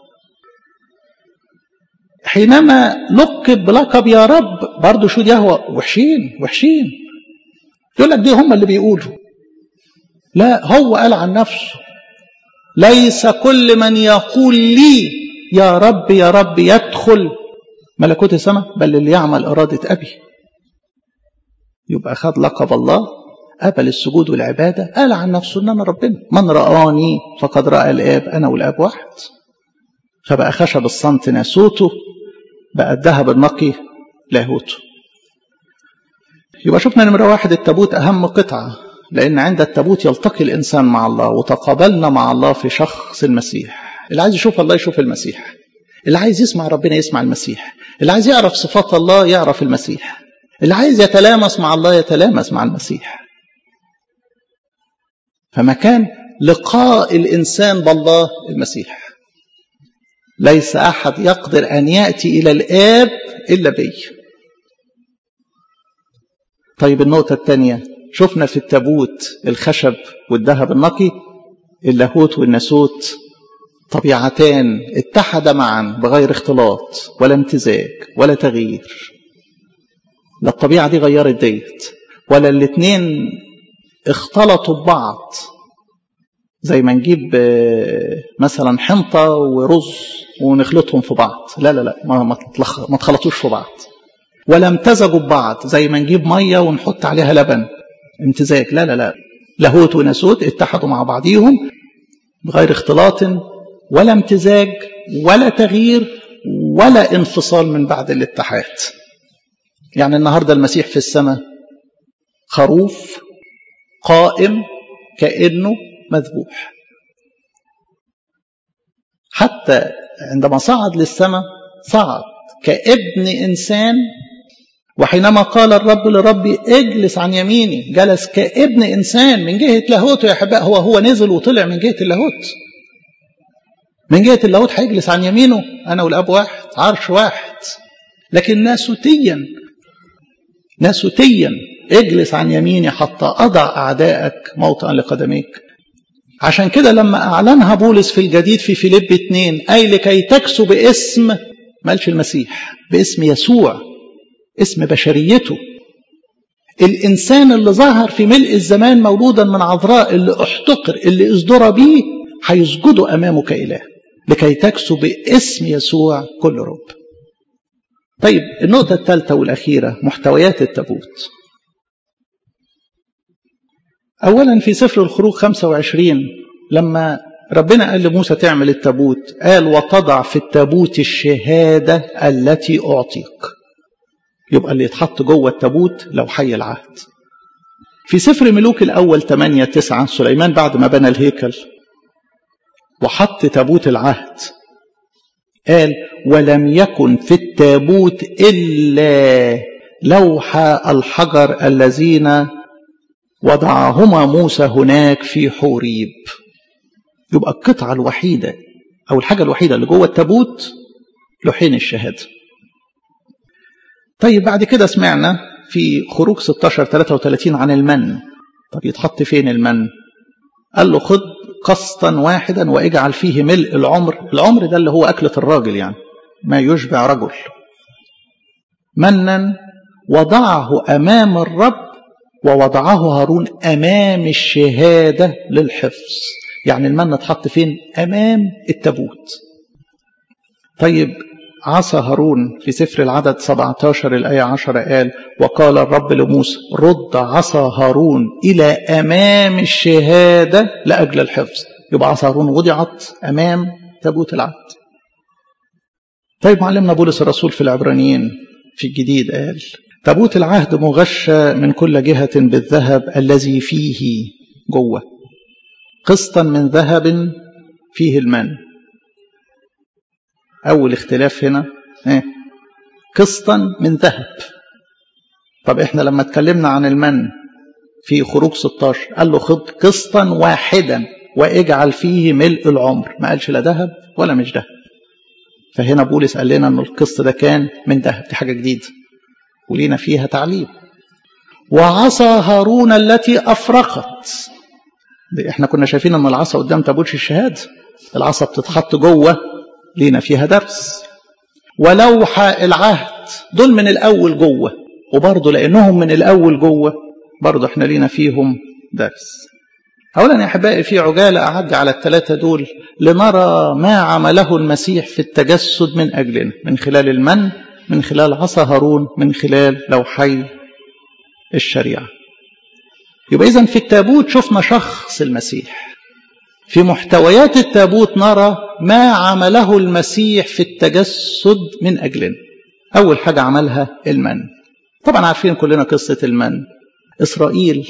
حينما لقب بلقب يا رب برضه شو يهوى وحشين وحشين يقول لك دي هم اللي بيقولوا لا هو قال عن نفسه ليس كل من يقول لي يا رب يا رب يدخل ملكوت السماء بل اللي يعمل إرادة أبي يبقى خد لقب الله قبل السجود والعبادة قال عن نفسه إن أنا ربنا من رآني فقد رأى الآب أنا والآب واحد فبقى خشب الصمت ناسوته بقى الذهب النقي لاهوته يبقى شفنا نمرة واحد التابوت أهم قطعة لأن عند التابوت يلتقي الإنسان مع الله وتقابلنا مع الله في شخص المسيح اللي عايز يشوف الله يشوف المسيح اللي عايز يسمع ربنا يسمع المسيح اللي عايز يعرف صفات الله يعرف المسيح اللي عايز يتلامس مع الله يتلامس مع المسيح فمكان لقاء الإنسان بالله المسيح ليس أحد يقدر أن يأتي إلى الآب إلا بي طيب النقطة الثانية شفنا في التابوت الخشب والذهب النقي اللاهوت والناسوت طبيعتان اتحدا معا بغير اختلاط ولا امتزاج ولا تغيير لا الطبيعة دي غيرت ديت ولا الاتنين اختلطوا ببعض زي ما نجيب مثلا حنطة ورز ونخلطهم في بعض لا لا لا ما, ما تخلطوش في بعض ولا امتزجوا ببعض زي ما نجيب مية ونحط عليها لبن امتزاج لا لا لا لاهوت وناسوت اتحدوا مع بعضيهم بغير اختلاط ولا امتزاج ولا تغيير ولا انفصال من بعد الاتحاد يعني النهاردة المسيح في السماء خروف قائم كأنه مذبوح حتى عندما صعد للسماء صعد كابن إنسان وحينما قال الرب لربي اجلس عن يميني جلس كابن إنسان من جهة لاهوته يا أحباء هو هو نزل وطلع من جهة اللاهوت من جهة اللاهوت هيجلس عن يمينه أنا والأب واحد عرش واحد لكن ناسوتيا ناسوتيا اجلس عن يميني حتى أضع أعدائك موطئا لقدميك عشان كده لما أعلنها بولس في الجديد في فيليب 2 أي لكي تكسو باسم مالش المسيح باسم يسوع اسم بشريته الإنسان اللي ظهر في ملء الزمان مولودا من عذراء اللي احتقر اللي ازدرى بيه هيسجدوا أمامه كإله لكي تكسو باسم يسوع كل رب طيب النقطة الثالثة والأخيرة محتويات التابوت أولا في سفر الخروج 25 لما ربنا قال لموسى تعمل التابوت قال وتضع في التابوت الشهادة التي أعطيك يبقى اللي يتحط جوه التابوت لو حي العهد في سفر ملوك الأول 8 9 سليمان بعد ما بنى الهيكل وحط تابوت العهد قال ولم يكن في التابوت إلا لوح الحجر الذين وضعهما موسى هناك في حوريب يبقى القطعة الوحيدة أو الحاجة الوحيدة اللي جوه التابوت لوحين الشهادة طيب بعد كده سمعنا في خروج 16 33 عن المن طب يتحط فين المن قال له خد قسطا واحدا واجعل فيه ملء العمر العمر ده اللي هو أكلة الراجل يعني ما يشبع رجل منا وضعه أمام الرب ووضعه هارون أمام الشهادة للحفظ يعني المن اتحط فين أمام التابوت طيب عصى هارون في سفر العدد 17 الآية 10 قال وقال الرب لموسى رد عصا هارون إلى أمام الشهادة لأجل الحفظ يبقى عصا هارون وضعت أمام تابوت العهد طيب معلمنا بولس الرسول في العبرانيين في الجديد قال تابوت العهد مغشى من كل جهة بالذهب الذي فيه جوه قسطا من ذهب فيه المن أول اختلاف هنا ايه قسطا من ذهب طب احنا لما اتكلمنا عن المن في خروج 16 قال له خد قسطا واحدا واجعل فيه ملء العمر ما قالش لا ذهب ولا مش ذهب فهنا بولس قال لنا ان القسط ده كان من ذهب دي حاجه جديده ولينا فيها تعليم وعصا هارون التي افرقت دي احنا كنا شايفين ان العصا قدام تابوت الشهاده العصا بتتحط جوه لينا فيها درس ولوح العهد دول من الأول جوه وبرضه لأنهم من الأول جوه برضه احنا لينا فيهم درس أولا يا أحبائي في عجالة أعد على الثلاثة دول لنرى ما عمله المسيح في التجسد من أجلنا من خلال المن من خلال عصا هارون من خلال لوحي الشريعة يبقى إذا في التابوت شفنا شخص المسيح في محتويات التابوت نرى ما عمله المسيح في التجسد من أجلنا أول حاجة عملها المن طبعا عارفين كلنا قصة المن إسرائيل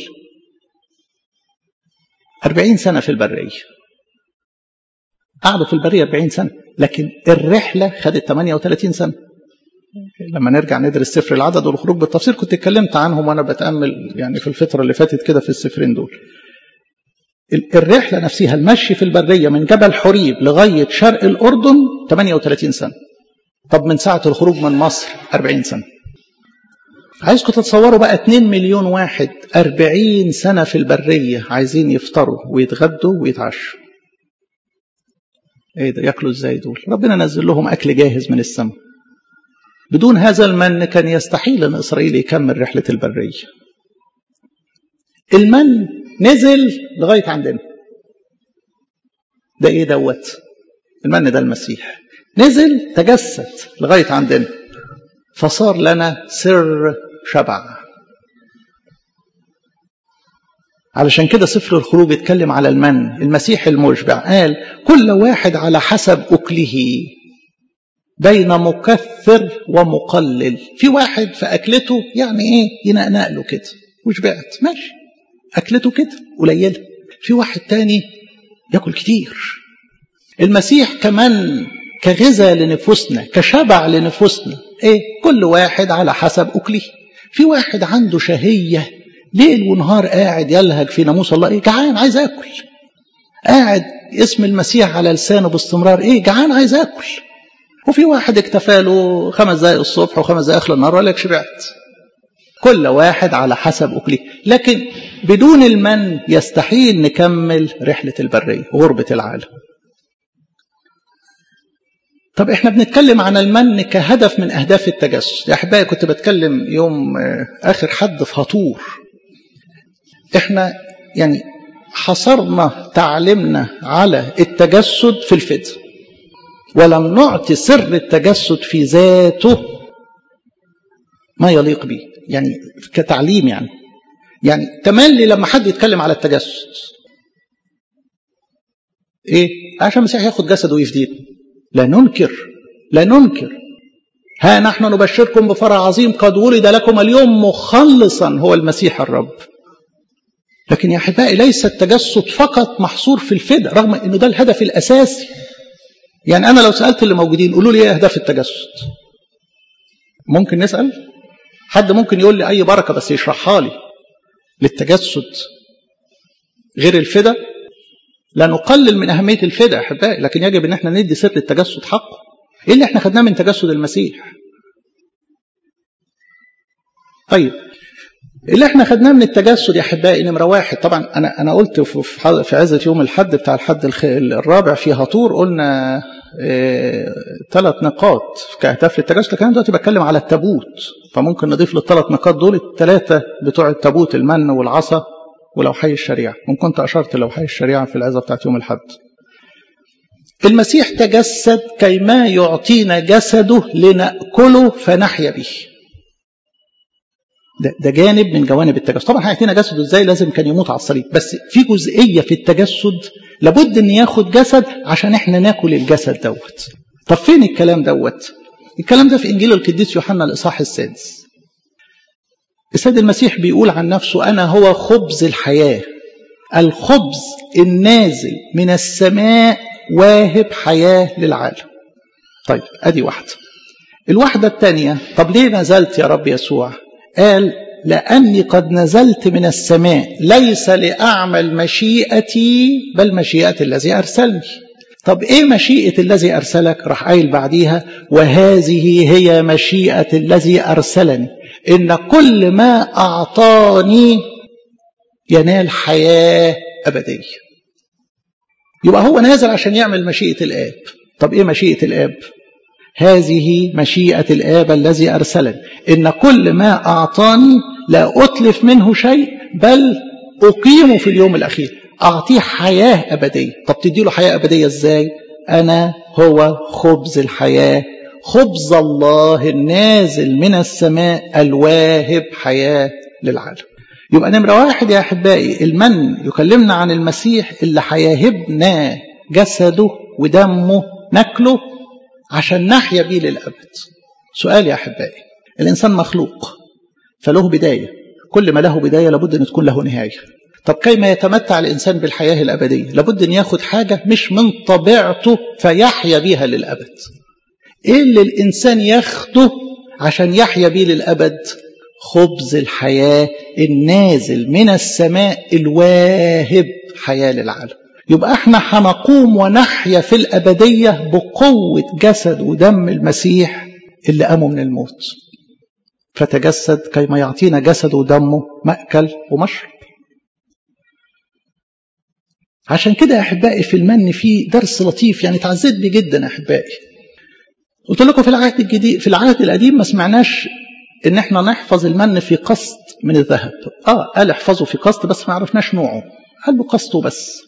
أربعين سنة في البرية قعدوا في البرية أربعين سنة لكن الرحلة خدت 38 سنة لما نرجع ندرس سفر العدد والخروج بالتفصيل كنت اتكلمت عنهم وانا بتامل يعني في الفتره اللي فاتت كده في السفرين دول الرحلة نفسها المشي في البرية من جبل حريب لغاية شرق الأردن 38 سنة طب من ساعة الخروج من مصر 40 سنة عايزكم تتصوروا بقى 2 مليون واحد 40 سنة في البرية عايزين يفطروا ويتغدوا ويتعشوا ايه ده ياكلوا ازاي دول ربنا نزل لهم اكل جاهز من السماء بدون هذا المن كان يستحيل ان اسرائيل يكمل رحله البريه المن نزل لغايه عندنا ده ايه دوت المن ده المسيح نزل تجسد لغايه عندنا فصار لنا سر شبع علشان كده سفر الخروج اتكلم على المن المسيح المشبع قال كل واحد على حسب أكله بين مكثر ومقلل في واحد في أكلته يعني إيه ينقنق له كده وشبعت ماشي أكلته كده قليلة في واحد تاني ياكل كتير المسيح كمان كغذاء لنفوسنا كشبع لنفوسنا ايه كل واحد على حسب اكله في واحد عنده شهية ليل ونهار قاعد يلهج في ناموس الله ايه جعان عايز اكل قاعد اسم المسيح على لسانه باستمرار ايه جعان عايز اكل وفي واحد اكتفى له خمس دقايق الصبح وخمس دقايق اخر النهار وقال لك شبعت كل واحد على حسب اكله لكن بدون المن يستحيل نكمل رحله البريه غربه العالم طب احنا بنتكلم عن المن كهدف من اهداف التجسد يا احبائي كنت بتكلم يوم اخر حد في هطور احنا يعني حصرنا تعليمنا على التجسد في الفدء ولم نعطي سر التجسد في ذاته ما يليق به يعني كتعليم يعني يعني تملي لما حد يتكلم على التجسد ايه عشان المسيح ياخد جسده ويفدينا لا ننكر لا ننكر ها نحن نبشركم بفرح عظيم قد ولد لكم اليوم مخلصا هو المسيح الرب لكن يا احبائي ليس التجسد فقط محصور في الفداء رغم انه ده الهدف الاساسي يعني انا لو سالت اللي موجودين قولوا لي ايه اهداف التجسد ممكن نسال حد ممكن يقول لي اي بركه بس يشرحها لي للتجسد غير الفداء لا نقلل من اهميه الفداء يا احبائي لكن يجب ان احنا ندي سر التجسد حقه ايه اللي احنا خدناه من تجسد المسيح طيب اللي احنا خدناه من التجسد يا احبائي نمره واحد طبعا انا انا قلت في في عزه يوم الحد بتاع الحد الرابع في هطور قلنا اه ثلاث نقاط كاهداف للتجسد لكن انا دلوقتي بتكلم على التابوت فممكن نضيف للثلاث نقاط دول الثلاثه بتوع التابوت المن والعصا ولو حي الشريعه وان كنت اشرت لو حي الشريعه في العزه بتاعت يوم الحد المسيح تجسد كيما يعطينا جسده لناكله فنحيا به ده, ده جانب من جوانب التجسد طبعا هيعطينا جسده ازاي لازم كان يموت على الصليب بس في جزئيه في التجسد لابد ان ياخد جسد عشان احنا ناكل الجسد دوت طب فين الكلام دوت الكلام ده في انجيل القديس يوحنا الاصحاح السادس السيد المسيح بيقول عن نفسه انا هو خبز الحياه الخبز النازل من السماء واهب حياه للعالم طيب ادي واحده الواحده الثانيه طب ليه نزلت يا رب يسوع قال لأني قد نزلت من السماء ليس لأعمل مشيئتي بل مشيئة الذي أرسلني طب إيه مشيئة الذي أرسلك راح قايل بعديها وهذه هي مشيئة الذي أرسلني إن كل ما أعطاني ينال حياة أبدية يبقى هو نازل عشان يعمل مشيئة الآب طب إيه مشيئة الآب هذه مشيئة الآب الذي أرسلني إن كل ما أعطاني لا أتلف منه شيء بل أقيمه في اليوم الأخير أعطيه حياة أبدية طب تدي له حياة أبدية إزاي أنا هو خبز الحياة خبز الله النازل من السماء الواهب حياة للعالم يبقى نمرة واحد يا أحبائي المن يكلمنا عن المسيح اللي هيهبنا جسده ودمه ناكله عشان نحيا بيه للأبد سؤال يا أحبائي الإنسان مخلوق فله بداية كل ما له بداية لابد أن تكون له نهاية طب كيما يتمتع الإنسان بالحياة الأبدية لابد أن ياخد حاجة مش من طبيعته فيحيا بيها للأبد إيه اللي الإنسان ياخده عشان يحيا بيه للأبد خبز الحياة النازل من السماء الواهب حياة للعالم يبقى احنا هنقوم ونحيا في الأبدية بقوة جسد ودم المسيح اللي قاموا من الموت فتجسد كيما يعطينا جسد ودمه مأكل ومشرب عشان كده يا أحبائي في المن في درس لطيف يعني تعزيت بيه جدا يا أحبائي قلت لكم في العهد الجديد في العهد القديم ما سمعناش ان احنا نحفظ المن في قسط من الذهب اه قال احفظه في قسط بس ما عرفناش نوعه قال له قسطه بس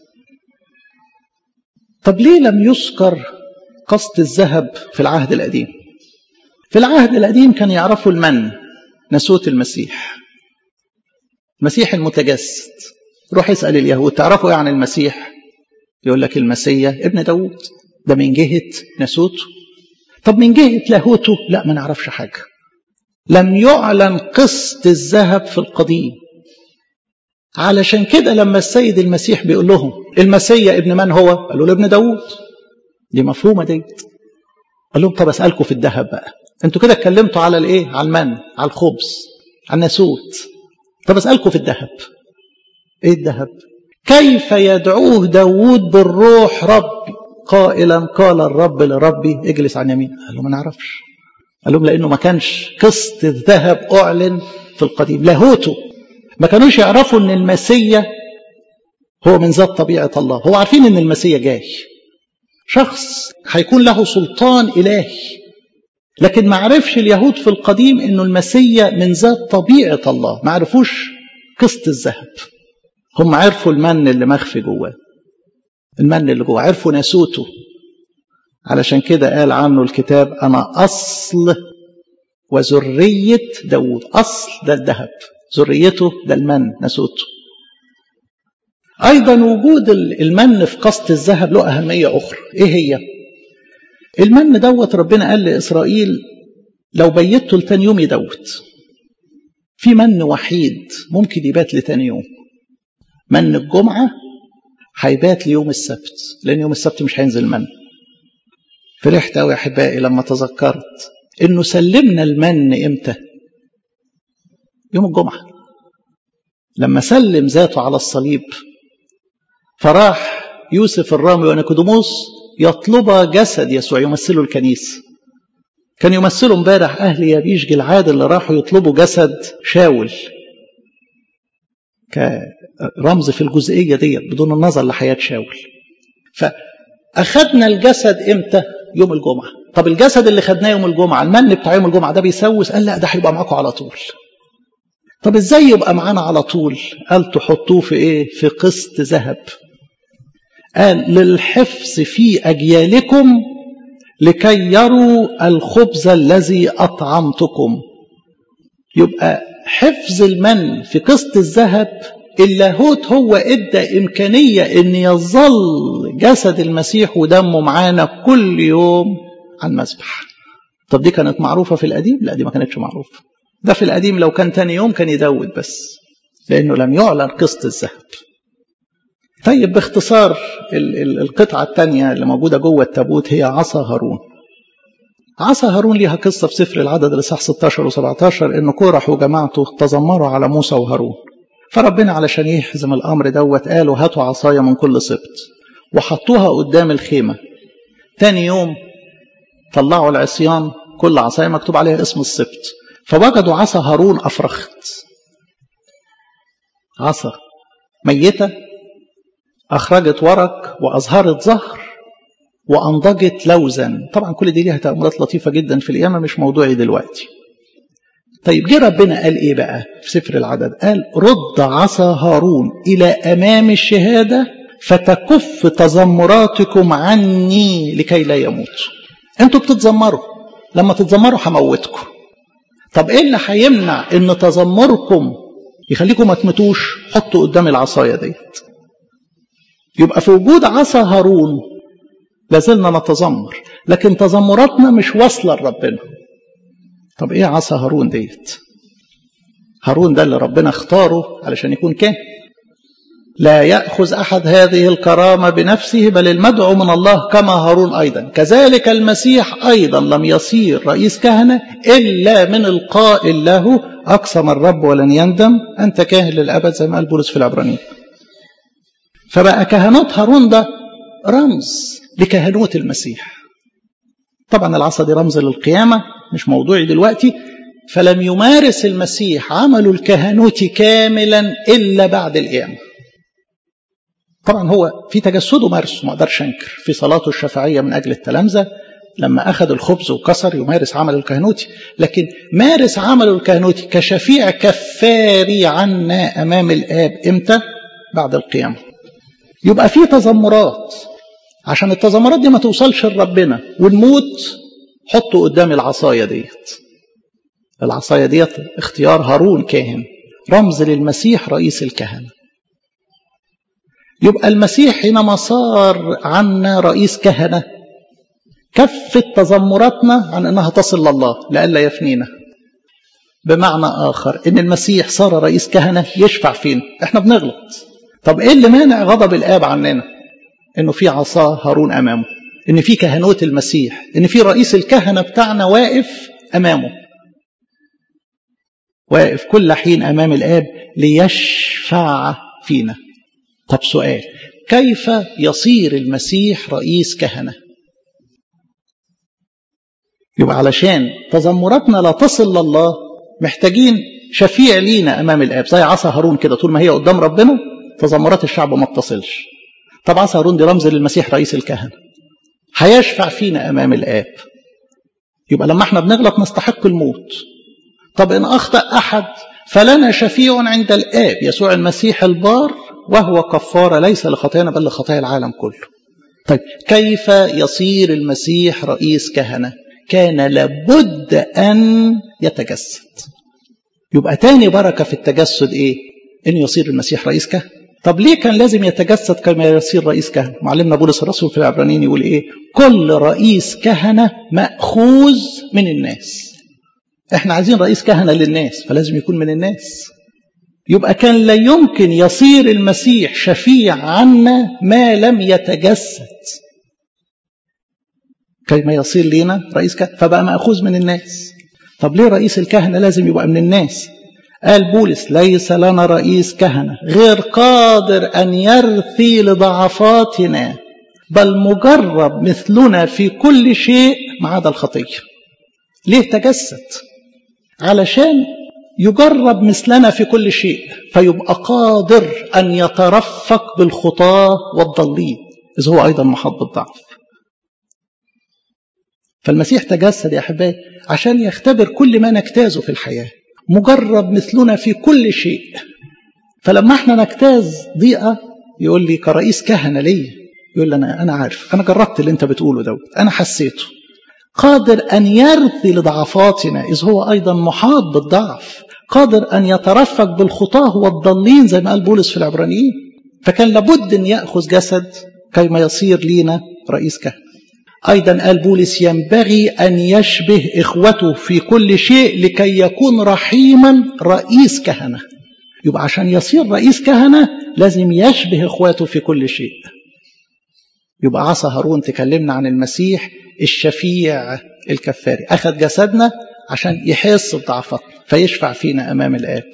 طب ليه لم يذكر قسط الذهب في العهد القديم في العهد القديم كان يعرفوا المن نسوت المسيح المسيح المتجسد روح اسأل اليهود تعرفوا ايه عن المسيح يقول لك المسيح ابن داود ده من جهة نسوته طب من جهة لاهوته لا ما نعرفش حاجة لم يعلن قسط الذهب في القديم علشان كده لما السيد المسيح بيقول لهم المسيح ابن من هو قالوا له ابن داود دي مفهومة ديت قال لهم طب اسألكم في الذهب بقى انتوا كده اتكلمتوا على الايه على المن على الخبز عن ناسوت طب اسألكم في الذهب ايه الذهب كيف يدعوه داود بالروح ربي قائلا قال الرب لربي اجلس عن يمين قال له ما نعرفش قال لهم لانه ما كانش قسط الذهب اعلن في القديم لاهوته ما كانوش يعرفوا ان المسيا هو من ذات طبيعه الله هو عارفين ان المسيا جاي شخص هيكون له سلطان الهي لكن ما عرفش اليهود في القديم انه المسيا من ذات طبيعه الله ما عرفوش قسط الذهب هم عرفوا المن اللي مخفي جواه المن اللي جواه عرفوا ناسوته علشان كده قال عنه الكتاب انا اصل وذريه داوود اصل ده الذهب ذريته ده المن ناسوته ايضا وجود المن في قسط الذهب له اهميه اخرى ايه هي المن دوت ربنا قال لاسرائيل لو بيته لتاني يوم يدوت في من وحيد ممكن يبات لتاني يوم من الجمعة هيبات ليوم السبت لأن يوم السبت مش هينزل من فرحت أوي يا أحبائي لما تذكرت إنه سلمنا المن إمتى يوم الجمعة لما سلم ذاته على الصليب فراح يوسف الرامي ونيكوديموس يطلب جسد يسوع يمثله الكنيسة كان يمثله امبارح أهل يابيش جلعاد اللي راحوا يطلبوا جسد شاول كرمز في الجزئية دي بدون النظر لحياة شاول فأخذنا الجسد إمتى يوم الجمعة طب الجسد اللي خدناه يوم الجمعة المن بتاع يوم الجمعة ده بيسوس قال لا ده هيبقى معاكم على طول طب ازاي يبقى معانا على طول قال تحطوه في ايه في قسط ذهب قال للحفظ في أجيالكم لكي يروا الخبز الذي أطعمتكم يبقى حفظ المن في قسط الذهب اللاهوت هو ادى إمكانية أن يظل جسد المسيح ودمه معانا كل يوم على المذبح طب دي كانت معروفة في القديم لا دي ما كانتش معروفة ده في القديم لو كان تاني يوم كان يدود بس لأنه لم يعلن قسط الذهب طيب باختصار القطعة الثانية اللي موجودة جوه التابوت هي عصا هارون عصا هارون ليها قصة في سفر العدد الإصحاح 16 و17 إن كورح وجماعته تذمروا على موسى وهارون فربنا علشان يحزم الأمر دوت قالوا هاتوا عصايا من كل سبط وحطوها قدام الخيمة تاني يوم طلعوا العصيان كل عصاية مكتوب عليها اسم السبط فوجدوا عصا هارون أفرخت عصا ميتة أخرجت ورق وأظهرت زهر وأنضجت لوزا طبعا كل دي ليها تأملات لطيفة جدا في القيامة مش موضوعي دلوقتي طيب جه ربنا قال إيه بقى في سفر العدد قال رد عصا هارون إلى أمام الشهادة فتكف تذمراتكم عني لكي لا يموت انتوا بتتذمروا لما تتذمروا هموتكم طب ايه اللي هيمنع ان تذمركم يخليكم ما تموتوش حطوا قدام العصايه ديت يبقى في وجود عصا هارون لازلنا نتذمر لكن تذمراتنا مش واصله لربنا طب ايه عصا هارون ديت هارون ده اللي ربنا اختاره علشان يكون كاهن لا يأخذ أحد هذه الكرامة بنفسه بل المدعو من الله كما هارون أيضا كذلك المسيح أيضا لم يصير رئيس كهنة إلا من القائل له أقسم الرب ولن يندم أنت كاهن للأبد زي ما قال بولس في العبرانيين فبقى كهنوت هارون ده رمز لكهنوت المسيح طبعا العصا دي رمز للقيامة مش موضوعي دلوقتي فلم يمارس المسيح عمله الكهنوتي كاملا إلا بعد القيامة طبعا هو في تجسده مارسه ما اقدرش انكر في صلاته الشفاعيه من اجل التلامذه لما اخذ الخبز وكسر يمارس عمله الكهنوتي لكن مارس عمله الكهنوتي كشفيع كفاري عنا امام الاب امتى بعد القيامه يبقى في تذمرات عشان التذمرات دي ما توصلش لربنا ونموت حطوا قدام العصايه ديت العصايه ديت اختيار هارون كاهن رمز للمسيح رئيس الكهنه يبقى المسيح حينما صار عنا رئيس كهنة كفت تذمراتنا عن أنها تصل لله لئلا يفنينا بمعنى آخر إن المسيح صار رئيس كهنة يشفع فينا إحنا بنغلط طب إيه اللي مانع غضب الآب عننا إنه في عصا هارون أمامه إن في كهنوت المسيح إن في رئيس الكهنة بتاعنا واقف أمامه واقف كل حين أمام الآب ليشفع فينا طب سؤال كيف يصير المسيح رئيس كهنة يبقى علشان تذمراتنا لا تصل لله محتاجين شفيع لينا أمام الآب زي عصا هارون كده طول ما هي قدام ربنا تذمرات الشعب ما بتصلش طب عصا هارون دي رمز للمسيح رئيس الكهنة هيشفع فينا أمام الآب يبقى لما احنا بنغلط نستحق الموت طب إن أخطأ أحد فلنا شفيع عند الآب يسوع المسيح البار وهو كفارة ليس لخطايانا بل لخطايا العالم كله طيب كيف يصير المسيح رئيس كهنة كان لابد أن يتجسد يبقى تاني بركة في التجسد إيه إن يصير المسيح رئيس كهنة طب ليه كان لازم يتجسد كما يصير رئيس كهنة معلمنا بولس الرسول في العبرانيين يقول إيه كل رئيس كهنة مأخوذ من الناس احنا عايزين رئيس كهنة للناس فلازم يكون من الناس يبقى كان لا يمكن يصير المسيح شفيع عنا ما لم يتجسد كيما يصير لينا رئيس كهنة فبقى مأخوذ من الناس طب ليه رئيس الكهنة لازم يبقى من الناس قال بولس ليس لنا رئيس كهنة غير قادر أن يرثي لضعفاتنا بل مجرب مثلنا في كل شيء ما عدا الخطية ليه تجسد علشان يجرب مثلنا في كل شيء فيبقى قادر أن يترفق بالخطاة والضالين إذ هو أيضا محط بالضعف فالمسيح تجسد يا أحبائي عشان يختبر كل ما نجتازه في الحياة مجرب مثلنا في كل شيء فلما احنا نجتاز ضيقة يقول لي كرئيس كهنة ليا يقول لي أنا, أنا عارف أنا جربت اللي أنت بتقوله دوت أنا حسيته قادر أن يرثي لضعفاتنا إذ هو أيضا محاط بالضعف قادر أن يترفق بالخطاه والضالين زي ما قال بولس في العبرانيين فكان لابد أن يأخذ جسد كيما يصير لينا رئيس كهنة أيضا قال بولس ينبغي أن يشبه إخوته في كل شيء لكي يكون رحيما رئيس كهنة يبقى عشان يصير رئيس كهنة لازم يشبه إخواته في كل شيء يبقى عصا هارون تكلمنا عن المسيح الشفيع الكفاري أخذ جسدنا عشان يحس بضعفنا فيشفع فينا أمام الآب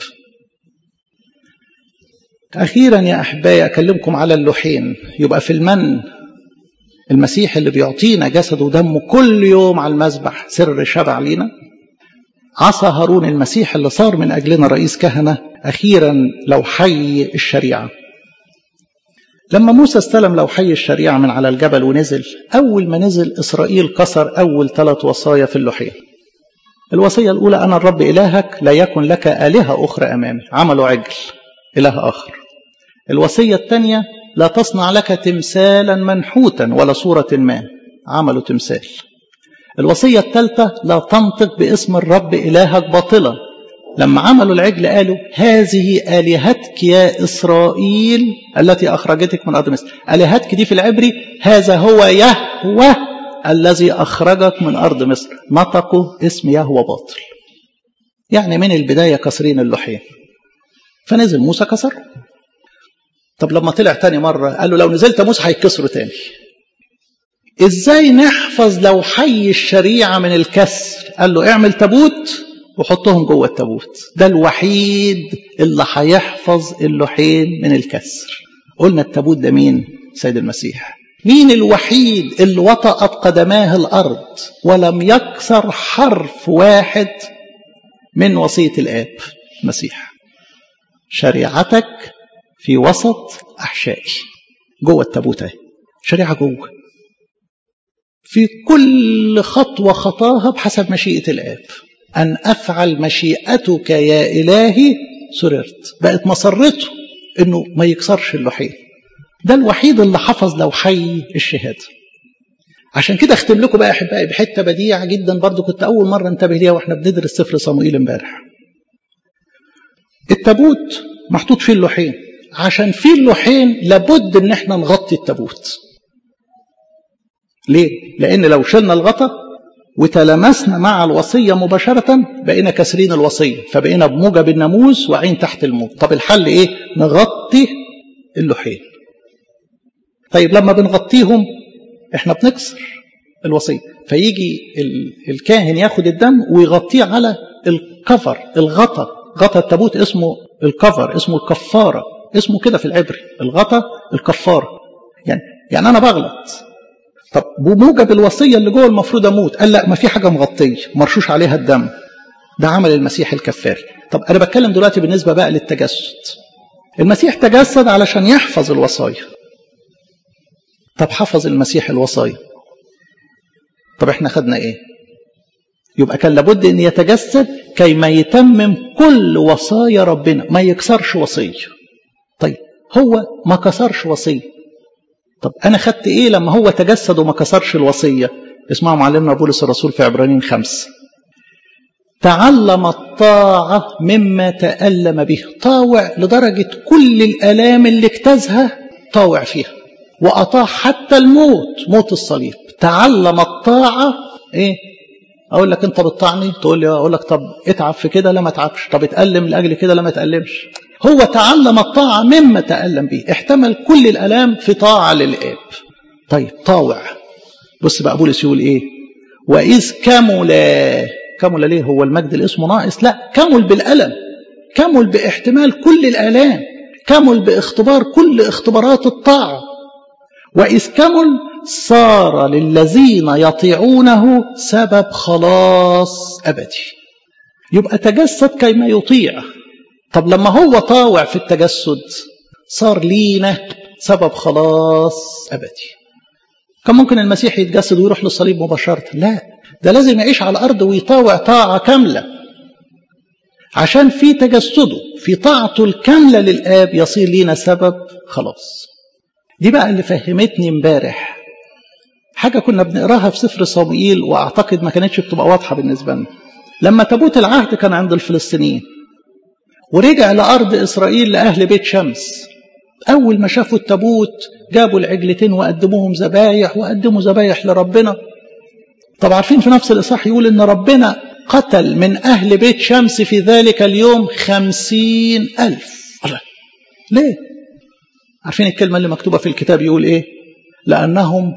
أخيرا يا أحبائي أكلمكم على اللوحين يبقى في المن المسيح اللي بيعطينا جسده ودمه كل يوم على المذبح سر شبع لينا عصا هارون المسيح اللي صار من أجلنا رئيس كهنة أخيرا لو حي الشريعة لما موسى استلم لو حي الشريعة من على الجبل ونزل أول ما نزل إسرائيل كسر أول ثلاث وصايا في اللوحين الوصية الأولى أنا الرب إلهك لا يكن لك آلهة أخرى أمامي عملوا عجل إله آخر الوصية الثانية لا تصنع لك تمثالا منحوتا ولا صورة ما عملوا تمثال الوصية الثالثة لا تنطق باسم الرب إلهك باطلا لما عملوا العجل قالوا هذه آلهتك يا إسرائيل التي أخرجتك من أرض مصر آلهتك دي في العبري هذا هو يهوه الذي أخرجك من أرض مصر نطقوا اسم يهوه باطل يعني من البداية كسرين اللوحين فنزل موسى كسر طب لما طلع تاني مرة قال له لو نزلت موسى هيتكسروا تاني ازاي نحفظ لو حي الشريعة من الكسر قال له اعمل تابوت وحطهم جوه التابوت ده الوحيد اللي هيحفظ اللوحين من الكسر قلنا التابوت ده مين سيد المسيح مين الوحيد اللي وطأت قدماه الأرض ولم يكسر حرف واحد من وصية الآب المسيح شريعتك في وسط أحشائي جوه التابوت اهي شريعة جوه في كل خطوة خطاها بحسب مشيئة الآب أن أفعل مشيئتك يا إلهي سررت بقت مسرته أنه ما يكسرش اللوحين ده الوحيد اللي حفظ لو حي الشهادة عشان كده اختم لكم بقى احبائي بحته بديعه جدا برضو كنت اول مره انتبه ليها واحنا بندرس سفر صموئيل امبارح. التابوت محطوط فيه اللوحين عشان فيه اللوحين لابد ان احنا نغطي التابوت. ليه؟ لان لو شلنا الغطا وتلامسنا مع الوصيه مباشره بقينا كاسرين الوصيه فبقينا بموجب الناموس واعين تحت الموت. طب الحل ايه؟ نغطي اللوحين. طيب لما بنغطيهم احنا بنكسر الوصيه فيجي الكاهن ياخد الدم ويغطيه على الكفر الغطا غطا التابوت اسمه الكفر اسمه الكفارة اسمه كده في العبري الغطا الكفارة يعني يعني أنا بغلط طب بموجب الوصية اللي جوه المفروض أموت قال لا ما في حاجة مغطية مرشوش عليها الدم ده عمل المسيح الكفاري طب أنا بتكلم دلوقتي بالنسبة بقى للتجسد المسيح تجسد علشان يحفظ الوصايا طب حفظ المسيح الوصايا طب احنا خدنا ايه يبقى كان لابد ان يتجسد كي ما يتمم كل وصايا ربنا ما يكسرش وصيه طيب هو ما كسرش وصيه طب انا خدت ايه لما هو تجسد وما كسرش الوصيه اسمعوا معلمنا بولس الرسول في عبرانيين خمسة تعلم الطاعة مما تألم به طاوع لدرجة كل الآلام اللي اجتازها طاوع فيها وأطاع حتى الموت موت الصليب تعلم الطاعة ايه اقول لك انت بتطعني تقول لي اقول لك طب اتعب في كده لا ما اتعبش طب اتألم لاجل كده لا ما اتألمش هو تعلم الطاعة مما تألم به احتمل كل الالام في طاعة للاب طيب طاوع بص بقى بولس يقول ايه واذ كمل كمل ليه هو المجد اللي اسمه ناقص لا كمل بالالم كمل باحتمال كل الالام كمل باختبار كل اختبارات الطاعه واذ كمل صار للذين يطيعونه سبب خلاص أبدي يبقى تجسد كيما يطيع طب لما هو طاوع في التجسد صار لينا سبب خلاص أبدي كان ممكن المسيح يتجسد ويروح للصليب مباشرة لا ده لازم يعيش على الأرض ويطاوع طاعة كاملة عشان في تجسده في طاعته الكاملة للآب يصير لينا سبب خلاص دي بقى اللي فهمتني امبارح حاجة كنا بنقراها في سفر صموئيل وأعتقد ما كانتش بتبقى واضحة بالنسبة لنا لما تابوت العهد كان عند الفلسطينيين ورجع لأرض إسرائيل لأهل بيت شمس أول ما شافوا التابوت جابوا العجلتين وقدموهم ذبايح وقدموا ذبايح لربنا طب عارفين في نفس الإصحاح يقول إن ربنا قتل من أهل بيت شمس في ذلك اليوم خمسين ألف الله ليه عارفين الكلمة اللي مكتوبة في الكتاب يقول إيه لأنهم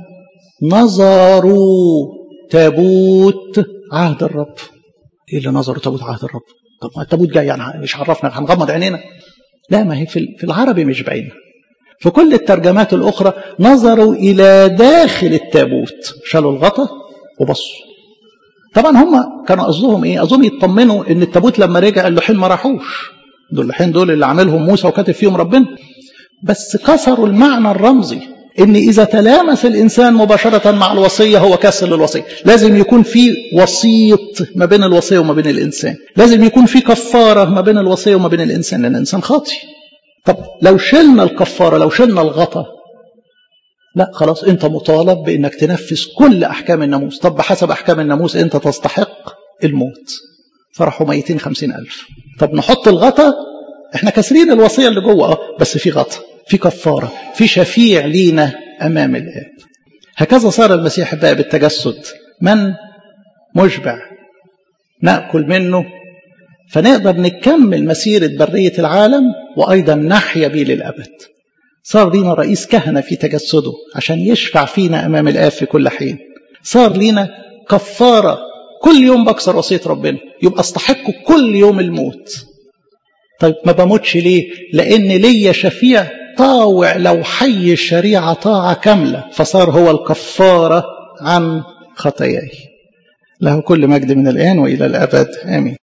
نظروا تابوت عهد الرب ايه اللي نظروا تابوت عهد الرب طب ما التابوت جاي يعني مش عرفنا هنغمض عينينا لا ما هي في العربي مش باينه في كل الترجمات الاخرى نظروا الى داخل التابوت شالوا الغطا وبصوا طبعا هم كانوا قصدهم ايه قصدهم يطمنوا ان التابوت لما رجع اللوحين ما راحوش دول اللوحين دول اللي عاملهم موسى وكاتب فيهم ربنا بس كسروا المعنى الرمزي ان اذا تلامس الانسان مباشره مع الوصيه هو كسر للوصيه لازم يكون في وسيط ما بين الوصيه وما بين الانسان لازم يكون في كفاره ما بين الوصيه وما بين الانسان لان الانسان خاطي طب لو شلنا الكفاره لو شلنا الغطا لا خلاص انت مطالب بانك تنفذ كل احكام الناموس طب بحسب احكام الناموس انت تستحق الموت فرحوا ميتين خمسين الف طب نحط الغطا احنا كاسرين الوصيه اللي جوه اه بس في غطا في كفاره في شفيع لينا امام الاب هكذا صار المسيح بقى بالتجسد من مشبع ناكل منه فنقدر نكمل مسيره بريه العالم وايضا نحيا به للابد صار لينا رئيس كهنه في تجسده عشان يشفع فينا امام الاب في كل حين صار لينا كفاره كل يوم بكسر وصيه ربنا يبقى استحق كل يوم الموت طيب ما بموتش ليه لان ليا شفيع طاوع لو حي الشريعة طاعة كاملة فصار هو الكفارة عن خطاياي له كل مجد من الآن وإلى الأبد آمين